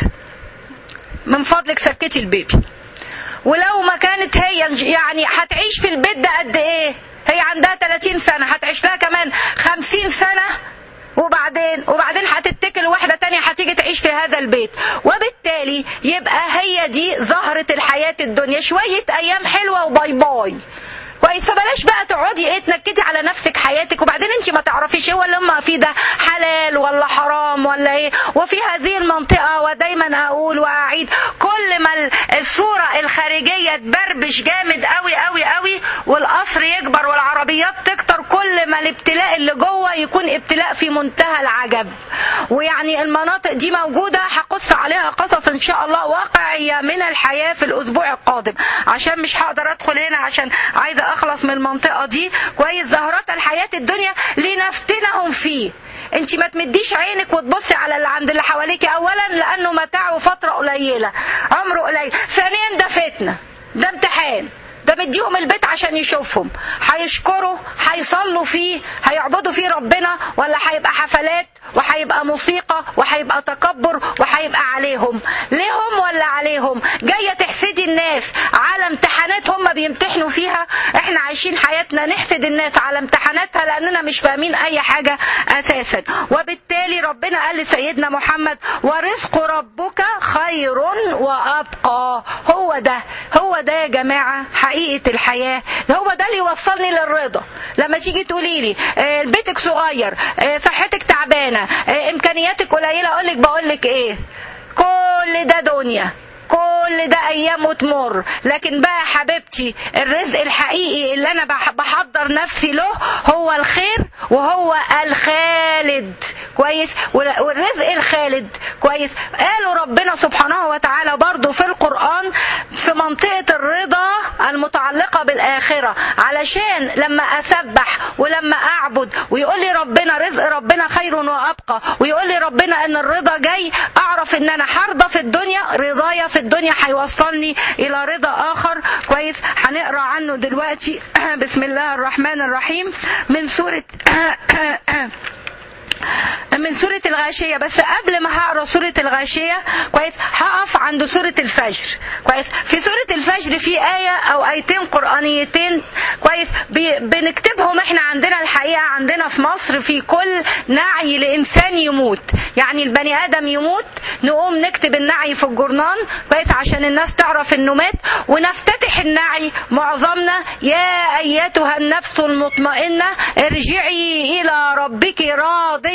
من فضلك سكتي البيبي ولو ما كانت هي يعني هتعيش في البيت ده قد ايه هي عندها 30 سنة هتعيش لها كمان 50 سنة وبعدين وبعدين هتتكل واحدة تانية هتيجي تعيش في هذا البيت وبالتالي يبقى هي دي زهرة الحياة الدنيا شوية أيام حلوة وباي باي كويس فبلاش بقى تقعدي ايه تنكدي على نفسك حياتك وبعدين انت ما تعرفيش ايه ولا ما في ده حلال ولا حرام ولا ايه وفي هذه المنطقه ودايما اقول واعيد كل ما الصوره الخارجيه تبربش جامد قوي قوي قوي والقصر يكبر والعربيات تكتر كل ما الابتلاء اللي جوه يكون ابتلاء في منتهى العجب ويعني المناطق دي موجوده هقص عليها قصص ان شاء الله واقعيه من الحياه في الاسبوع القادم عشان مش هقدر ادخل هنا عشان عايزه اخلص من المنطقه دي كويس زهرات الحياه الدنيا لنفتنهم فيه انت ما تمديش عينك وتبصي على اللي عند اللي حواليك اولا لانه متاعه فتره قليله عمره قليل ثانيا ده فتنه ده امتحان ده مديهم البيت عشان يشوفهم هيشكروا هيصلوا فيه هيعبدوا فيه ربنا ولا هيبقى حفلات وهيبقى موسيقى وهيبقى تكبر وهيبقى عليهم ليهم ولا عليهم جايه تحسدي الناس على امتحانات هم بيمتحنوا فيها احنا عايشين حياتنا نحسد الناس على امتحاناتها لاننا مش فاهمين اي حاجه اساسا وبالتالي ربنا قال لسيدنا محمد ورزق ربك خير وابقى هو ده هو ده يا جماعه حقيقه الحياه هو ده اللي يوصلني للرضا لما تيجي تقولي لي آه، بيتك صغير آه، صحتك تعبانه آه، امكانياتك قليله اقول لك بقول لك ايه كل ده دنيا كل ده ايام وتمر لكن بقى يا حبيبتي الرزق الحقيقي اللي انا بح- بحضر نفسي له هو الخير وهو الخالد كويس وال- والرزق الخالد كويس قالوا ربنا سبحانه وتعالى برضو في القرآن في منطقة الرضا المتعلقة بالآخرة علشان لما أسبح ولما أعبد ويقول لي ربنا رزق ربنا خير وأبقى ويقول لي ربنا إن الرضا جاي أعرف إن أنا هرضى في الدنيا رضايا في الدنيا هيوصلني إلى رضا آخر كويس هنقرأ عنه دلوقتي بسم الله الرحمن الرحيم من سورة من سورة الغاشية بس قبل ما هقرا سورة الغاشية كويس هقف عند سورة الفجر كويس في سورة الفجر في آية أو آيتين قرآنيتين كويس بي- بنكتبهم احنا عندنا الحقيقة عندنا في مصر في كل نعي لإنسان يموت يعني البني آدم يموت نقوم نكتب النعي في الجورنان كويس عشان الناس تعرف انه مات ونفتتح النعي معظمنا يا ايتها النفس المطمئنه ارجعي الى ربك راضيه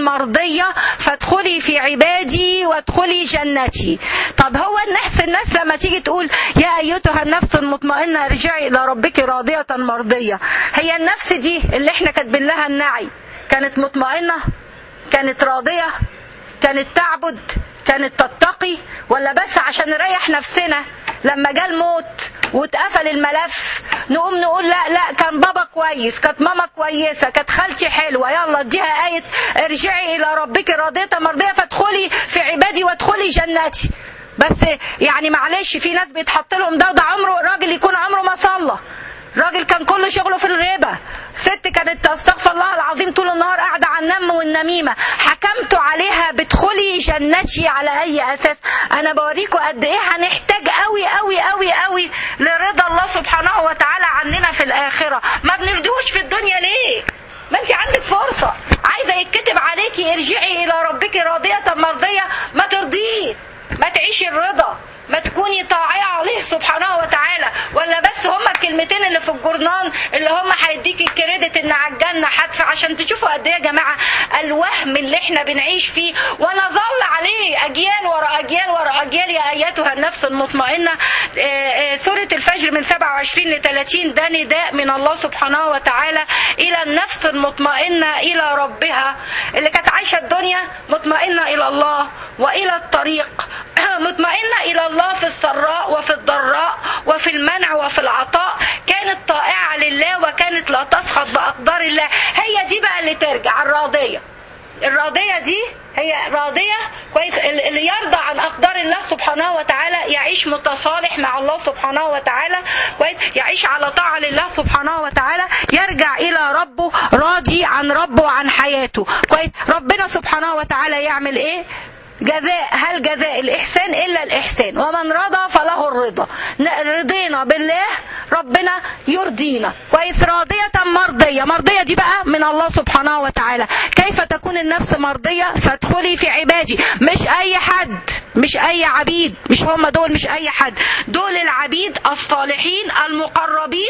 مرضية فادخلي في عبادي وادخلي جنتي طب هو النفس الناس لما تيجي تقول يا أيتها النفس المطمئنة ارجعي إلى ربك راضية مرضية هي النفس دي اللي احنا كاتبين لها النعي كانت مطمئنة كانت راضية كانت تعبد كانت تتقي ولا بس عشان نريح نفسنا لما جاء الموت واتقفل الملف نقوم نقول لا لا كان بابا كويس كانت ماما كويسة كانت خالتي حلوة يلا اديها آية ارجعي إلى ربك راضية مرضية فادخلي في عبادي وادخلي جنتي بس يعني معلش في ناس بيتحط لهم ده وده عمره راجل يكون عمره ما صلى راجل كان كل شغله في الربا ست كانت استغفر الله العظيم طول النهار قاعدة على النم والنميمة حكمت عليها بدخلي جنتي على أي أساس أنا بوريكم قد إيه هنحتاج قوي قوي قوي قوي لرضا الله سبحانه وتعالى عننا في الآخرة ما بنرضوش في الدنيا ليه ما انت عندك فرصة عايزة يتكتب عليكي ارجعي إلى ربك راضية مرضية ما ترضيه ما تعيشي الرضا ما تكوني طاعية عليه سبحانه وتعالى ولا بس هما الكلمتين اللي في الجورنان اللي هما هيديكي الكريدت ان على الجنة حتف عشان تشوفوا قد ايه يا جماعة الوهم اللي احنا بنعيش فيه ونظل عليه اجيال ورا اجيال ورا اجيال يا ايتها النفس المطمئنة آه، آه، سورة الفجر من 27 ل 30 ده نداء من الله سبحانه وتعالى الى النفس المطمئنة الى ربها اللي كانت عايشة الدنيا مطمئنة الى الله والى الطريق مطمئنة إلى الله في السراء وفي الضراء وفي المنع وفي العطاء كانت طائعة لله وكانت لا تسخط بأقدار الله هي دي بقى اللي ترجع الراضية الراضية دي هي راضية كويس اللي يرضى عن أقدار الله سبحانه وتعالى يعيش متصالح مع الله سبحانه وتعالى كويس يعيش على طاعة لله سبحانه وتعالى يرجع إلى ربه راضي عن ربه وعن حياته كويس ربنا سبحانه وتعالى يعمل إيه جزاء هل جزاء الإحسان إلا الإحسان ومن رضى فله الرضا رضينا بالله ربنا يرضينا كويس راضية مرضية مرضية دي بقى من الله سبحانه وتعالى كيف تكون النفس مرضية فادخلي في عبادي مش أي حد مش أي عبيد مش هم دول مش أي حد دول العبيد الصالحين المقربين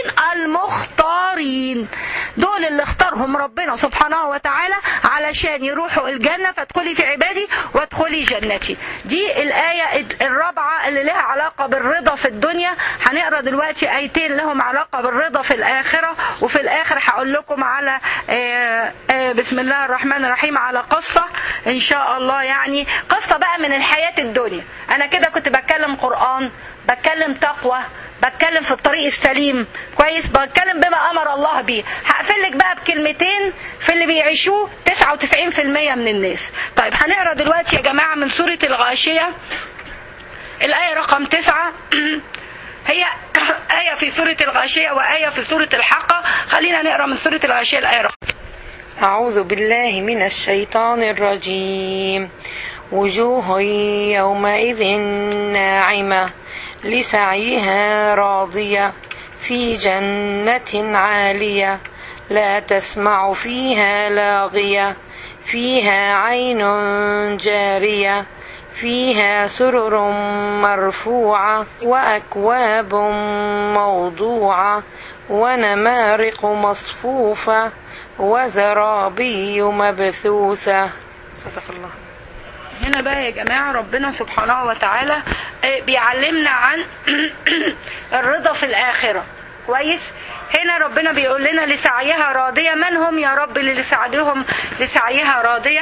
المختارين دول اللي اختارهم ربنا سبحانه وتعالى علشان يروحوا الجنة فادخلي في عبادي وادخلي جنتي دي الآية الرابعة اللي لها علاقة بالرضا في الدنيا هنقرا دلوقتي آيتين لهم علاقة بالرضا في الآخرة وفي الآخر هقول لكم على آآ آآ بسم الله الرحمن الرحيم على قصة إن شاء الله يعني قصة بقى من الحياة الدنيا أنا كده كنت بتكلم قرآن بتكلم تقوى بتكلم في الطريق السليم كويس بتكلم بما امر الله بيه هقفل لك بقى بكلمتين في اللي بيعيشوه 99% من الناس طيب هنقرا دلوقتي يا جماعه من سوره الغاشيه الايه رقم تسعة هي آية في سورة الغاشية وآية في سورة الحاقة خلينا نقرأ من سورة الغاشية الآية رقم أعوذ بالله من الشيطان الرجيم وجوه يومئذ ناعمة لسعيها راضية في جنة عالية لا تسمع فيها لاغية فيها عين جارية فيها سرر مرفوعة وأكواب موضوعة ونمارق مصفوفة وزرابي مبثوثة صدق الله هنا بقى يا جماعة ربنا سبحانه وتعالى بيعلمنا عن الرضا في الآخرة كويس هنا ربنا بيقول لنا لسعيها راضية من هم يا رب اللي لسعدهم لسعيها راضية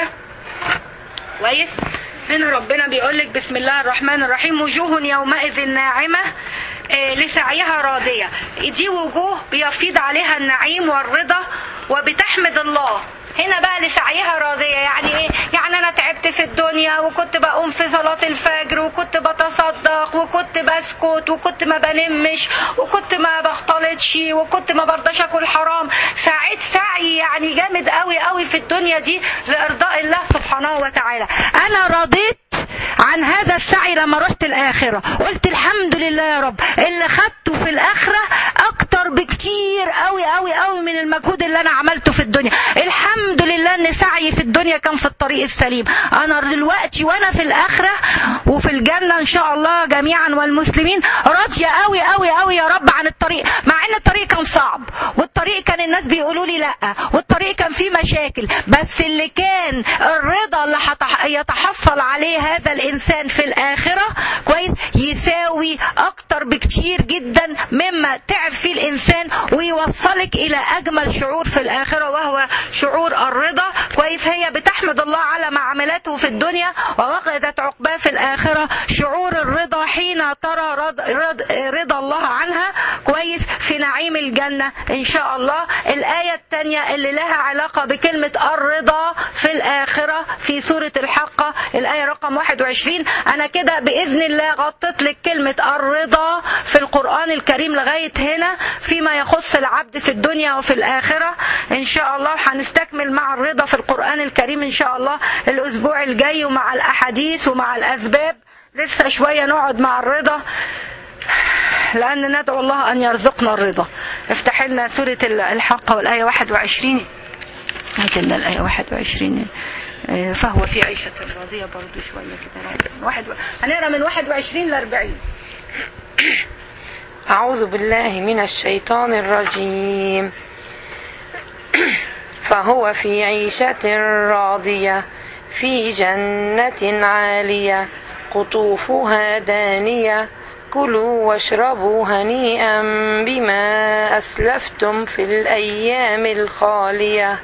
كويس هنا ربنا بيقول لك بسم الله الرحمن الرحيم وجوه يومئذ ناعمة لسعيها راضية دي وجوه بيفيض عليها النعيم والرضا وبتحمد الله هنا بقى لسعيها راضية يعني ايه يعني انا تعبت في الدنيا وكنت بقوم في صلاة الفجر وكنت بتصدق وكنت بسكت وكنت ما بنمش وكنت ما بختلطش وكنت ما برضاش اكل حرام سعيت سعي يعني جامد قوي قوي في الدنيا دي لارضاء الله سبحانه وتعالى انا رضيت عن هذا السعي لما رحت الآخرة قلت الحمد لله يا رب اللي خدته في الآخرة أكتر بكتير قوي قوي قوي من المجهود اللي أنا عملته في الدنيا الحمد لله أن سعي في الدنيا كان في الطريق السليم أنا دلوقتي وأنا في الآخرة وفي الجنة إن شاء الله جميعا والمسلمين راضية قوي قوي قوي يا رب عن الطريق مع أن الطريق كان صعب والطريق والطريق كان الناس بيقولوا لي لا والطريق كان فيه مشاكل بس اللي كان الرضا اللي هتح- يتحصل عليه هذا الانسان في الاخره كويس يساوي اكتر بكتير جدا مما تعب فيه الانسان ويوصلك الى اجمل شعور في الاخره وهو شعور الرضا كويس هي بتحمد الله على ما عملته في الدنيا ووقدت عقباه في الاخره شعور الرضا حين ترى رضا, رضا, رضا الله عنها كويس في نعيم الجنه ان شاء الله الايه الثانيه اللي لها علاقه بكلمه الرضا في الاخره في سوره الحاقه الايه رقم 21 انا كده باذن الله غطيت لك كلمه الرضا في القران الكريم لغايه هنا فيما يخص العبد في الدنيا وفي الاخره ان شاء الله هنستكمل مع الرضا في القران الكريم ان شاء الله الاسبوع الجاي ومع الاحاديث ومع الاسباب لسه شويه نقعد مع الرضا لأن ندعو الله أن يرزقنا الرضا افتح لنا سورة الحق والآية 21 هات لنا الآية 21 آه، فهو في عيشة راضية برضو شوية كده واحد هنقرا من 21 ل 40 أعوذ بالله من الشيطان الرجيم فهو في عيشة راضية في جنة عالية قطوفها دانية كلوا واشربوا هنيئا بما أسلفتم في الأيام الخالية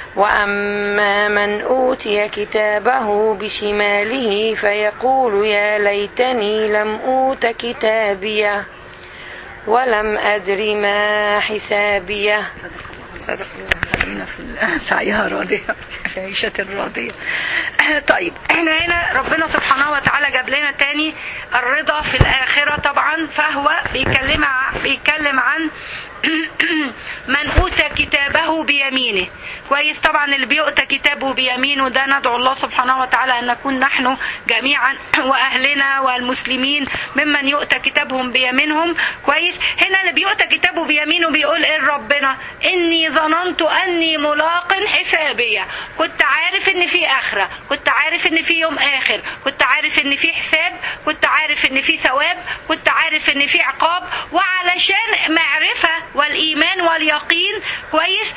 وأما من أوتي كتابه بشماله فيقول يا ليتني لم أوت كتابيه ولم أدر ما حسابيه صدق الله خلينا في سعيها راضية في عيشة راضية طيب احنا هنا ربنا سبحانه وتعالى جاب لنا تاني الرضا في الآخرة طبعا فهو بيكلم ع- بيتكلم عن من أوتى كتابه بيمينه كويس طبعا اللي بيؤتى كتابه بيمينه ده ندعو الله سبحانه وتعالى أن نكون نحن جميعا وأهلنا والمسلمين ممن يؤتى كتابهم بيمينهم كويس هنا اللي بيؤتى كتابه بيمينه بيقول إيه ربنا إني ظننت أني ملاق حسابية كنت عارف إن في آخرة كنت عارف إن في يوم آخر كنت عارف إن في حساب كنت عارف إن في ثواب كنت عارف إن في عقاب وعلشان معرفة والإيمان واليقين كويس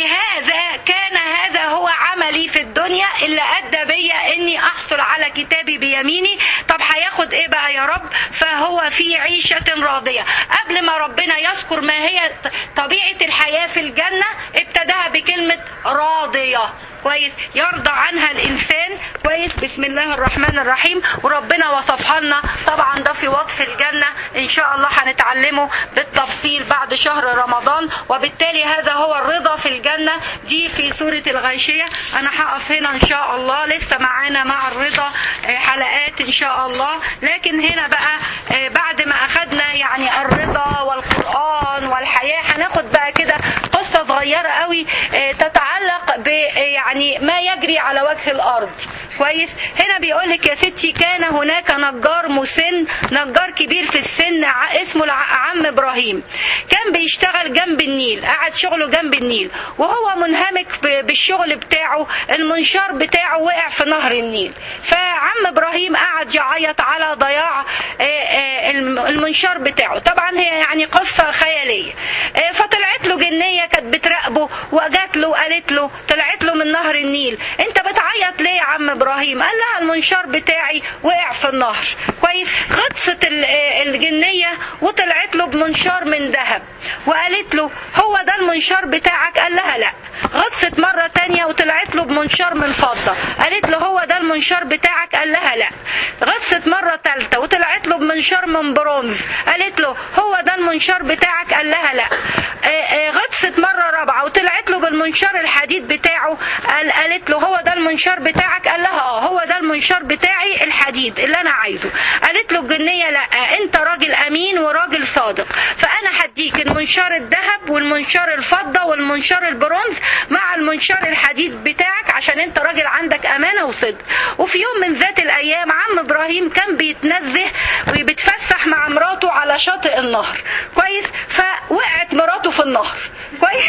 لهذا كان هذا هو عملي في الدنيا اللي أدى بيا إني أحصل على كتابي بيميني طب هياخد إيه بقى يا رب فهو في عيشة راضية قبل ما ربنا يذكر ما هي طبيعة الحياة في الجنة ابتداها بكلمة راضية كويس يرضى عنها الانسان كويس بسم الله الرحمن الرحيم وربنا وصفها لنا طبعا ده في وصف الجنه ان شاء الله هنتعلمه بالتفصيل بعد شهر رمضان وبالتالي هذا هو الرضا في الجنه دي في سوره الغاشيه انا هقف هنا ان شاء الله لسه معانا مع الرضا آه، حلقات ان شاء الله لكن هنا بقى آه، بعد ما اخدنا يعني الرضا والقران والحياه هناخد بقى كده قصه صغيره قوي آه، تتعلق ب يعني ما يجري على وجه الارض كويس هنا بيقول لك يا ستي كان هناك نجار مسن نجار كبير في السن ع- اسمه الع- عم ابراهيم كان بيشتغل جنب النيل قعد شغله جنب النيل وهو منهمك ب- بالشغل بتاعه المنشار بتاعه وقع في نهر النيل فعم ابراهيم قعد يعيط على ضياع آه، آه، الم- المنشار بتاعه طبعا هي يعني قصة خيالية آه، فطلعت له جنية كانت بتراقبه وجات له وقالت له طلعت له من نهر النيل انت بتعيط ليه يا عم ابراهيم قال لها المنشار بتاعي وقع في النهر كويس غطست ال- آه، الجنية وطلعت له بمنشار من ذهب وقالت له هو ده المنشار بتاعك قال لها لا غطست مرة تانية وطلعت له بمنشار من فضة قالت له هو ده المنشار بتاعك قال لها لا غطست مرة تالتة وطلعت له بمنشار من برونز قالت له هو ده المنشار بتاعك قال لها لا آه، آه، غطست مرة رابعة وطلعت له بالمنشار الحديد بتاعه قال قالت له هو ده المنشار بتاعك قال لها اه هو ده المنشار بتاعي الحديد اللي انا عايزه قالت له الجنية لا انت راجل امين وراجل صادق فانا هديك المنشار الذهب والمنشار الفضة والمنشار البرونز مع المنشار الحديد بتاعك عشان انت راجل عندك امانة وصدق وفي يوم من ذات الايام عم ابراهيم كان بيتنزه وبيتفسح مع مراته على شاطئ النهر كويس فوقعت مراته في النهر كويس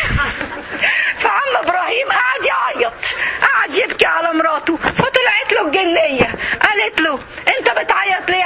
فعم ابراهيم قعد يعيط قعد يبكي على مراته فطلعت له الجنيه قالت له انت بتعيط ليه يا عم ابراهيم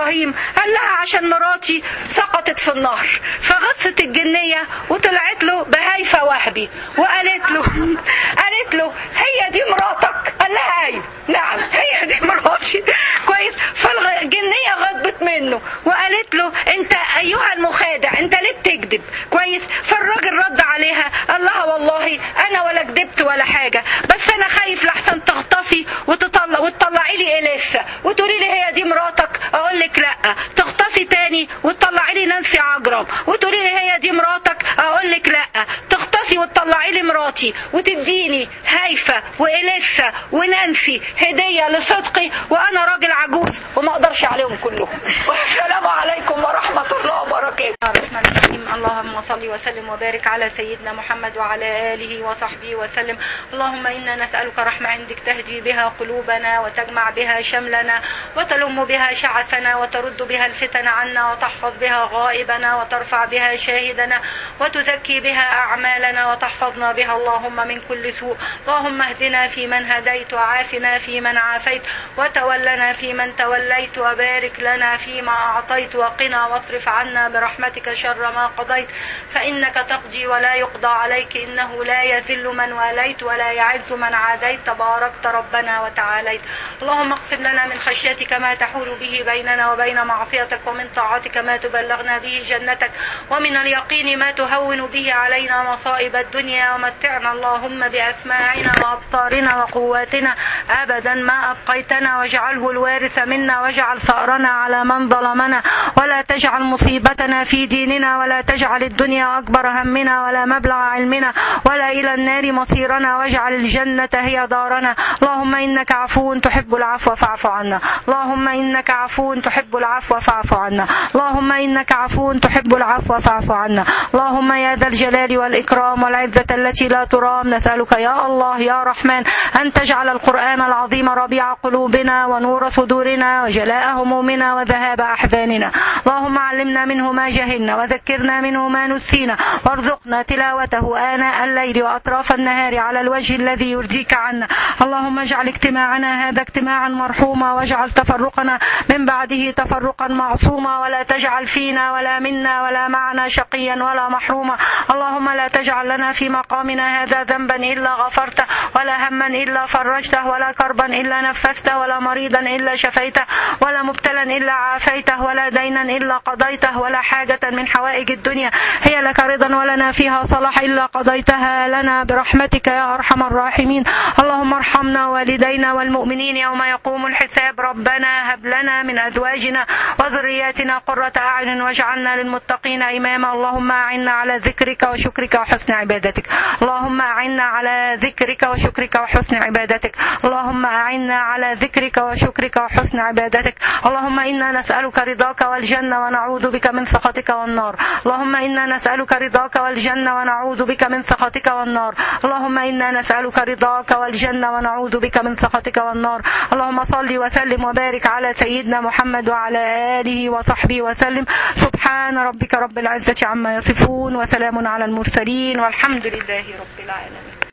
ابراهيم قال لها عشان مراتي سقطت في النهر فغطست الجنيه وطلعت له بهيفه وهبي وقالت له قالت له هي دي مراتك قال لها ايوه نعم هي دي مراتي كويس فالجنيه غضبت منه وقالت له انت ايها المخادع انت ليه بتكذب كويس فالراجل رد عليها قال لها والله انا ولا كذبت ولا حاجه بس انا خايف لحسن تغطسي وتطلع وتطلعي لي اليسا وتقولي لي هي دي مراتك اقول لك لا تغطسي تاني وتطلعي لي نانسي عجرم وتقولي لي هي دي مراتك اقول لك لا تغطسي وتطلعي لي مراتي وتديني هيفا واليسا ونانسي هديه لصدقي وانا راجل عجوز وما اقدرش عليهم كلهم والسلام عليكم ورحمه الله وبركاته الرحمن الرحيم اللهم صل وسلم وبارك على سيدنا محمد وعلى اله وصحبه وسلم اللهم انا نسالك رحمه عندك تهدي بها قلوبنا وتجمع بها شملنا وتلم بها شعثنا وترد بها الفتن عنا وتحفظ بها غائبنا وترفع بها شاهدنا وتزكي بها اعمالنا وتحفظنا بها اللهم من كل سوء اللهم اهدنا فيمن هديت وعافنا فيمن عافيت وتولنا فيمن توليت وبارك لنا فيما اعطيت وقنا واصرف عنا برحمتك شر ما قضيت فانك تقضي ولا يقضى عليك انه لا يذل من واليت ولا يعز من عاديت تباركت ربنا وتعاليت اللهم اقسم لنا من خشيتك ما تحول به بيننا وبين معصيتك ومن طاعتك ما تبلغنا به جنتك ومن اليقين ما تهون به علينا مصائب الدنيا ومتعنا اللهم بأسماعنا وأبصارنا وقواتنا أبدا ما أبقيتنا واجعله الوارث منا واجعل ثأرنا على من ظلمنا ولا تجعل مصيبتنا في ديننا ولا تجعل الدنيا أكبر همنا ولا مبلغ علمنا ولا إلى النار مصيرنا واجعل الجنة هي دارنا اللهم إنك عفو تحب العفو فاعف عنا اللهم إنك عفو تحب العفو فاعف عنا اللهم إنك عفو تحب العفو فاعف عنا اللهم يا ذا الجلال والإكرام والعزة التي لا ترام نسألك يا الله يا رحمن أن تجعل القرآن العظيم ربيع قلوبنا ونور صدورنا وجلاء همومنا وذهاب أحزاننا اللهم علمنا منه ما جهلنا وذكرنا منه ما نسينا وارزقنا تلاوته آناء الليل وأطراف النهار على الوجه الذي يرضيك عنا اللهم اجعل اجتماعنا هذا اجتماعا مرحوما واجعل تفرقنا من بعده تفرقا معصوما ولا تجعل فينا ولا منا ولا معنا شقيا ولا محروما اللهم لا تجعل لنا في مقامنا هذا ذنبا إلا غفرته ولا هما إلا فرجته ولا كربا إلا نفسته ولا مريضا إلا شفيته ولا مبتلا إلا عافيته ولا دينا إلا قضيته ولا حاجة من حوائج الدنيا هي لك رضا ولنا فيها صلاح إلا قضيتها لنا برحمتك يا أرحم الراحمين اللهم ارحمنا والدينا والمؤمنين يوم يقوم الحساب ربنا هب لنا من أزواجنا وذرياتنا قرة أعين واجعلنا للمتقين إماما اللهم أعنا على ذكرك وشكرك وحسن عبادتك اللهم أعنا على ذكرك وشكرك وحسن عبادتك اللهم أعنا على ذكرك وشكرك وحسن عبادتك اللهم إنا نسألك رضاك والجنة ونعوذ بك من سخطك والنار اللهم إنا نسألك رضاك والجنة ونعوذ بك من سخطك والنار اللهم إنا نسألك رضاك والجنة ونعوذ بك من سخطك والنار اللهم صل وسلم وبارك على سيدنا محمد وعلى آله وصحبه وسلم سبحان ربك رب العزة عما يصفون وسلام على المرسلين والحمد لله رب العالمين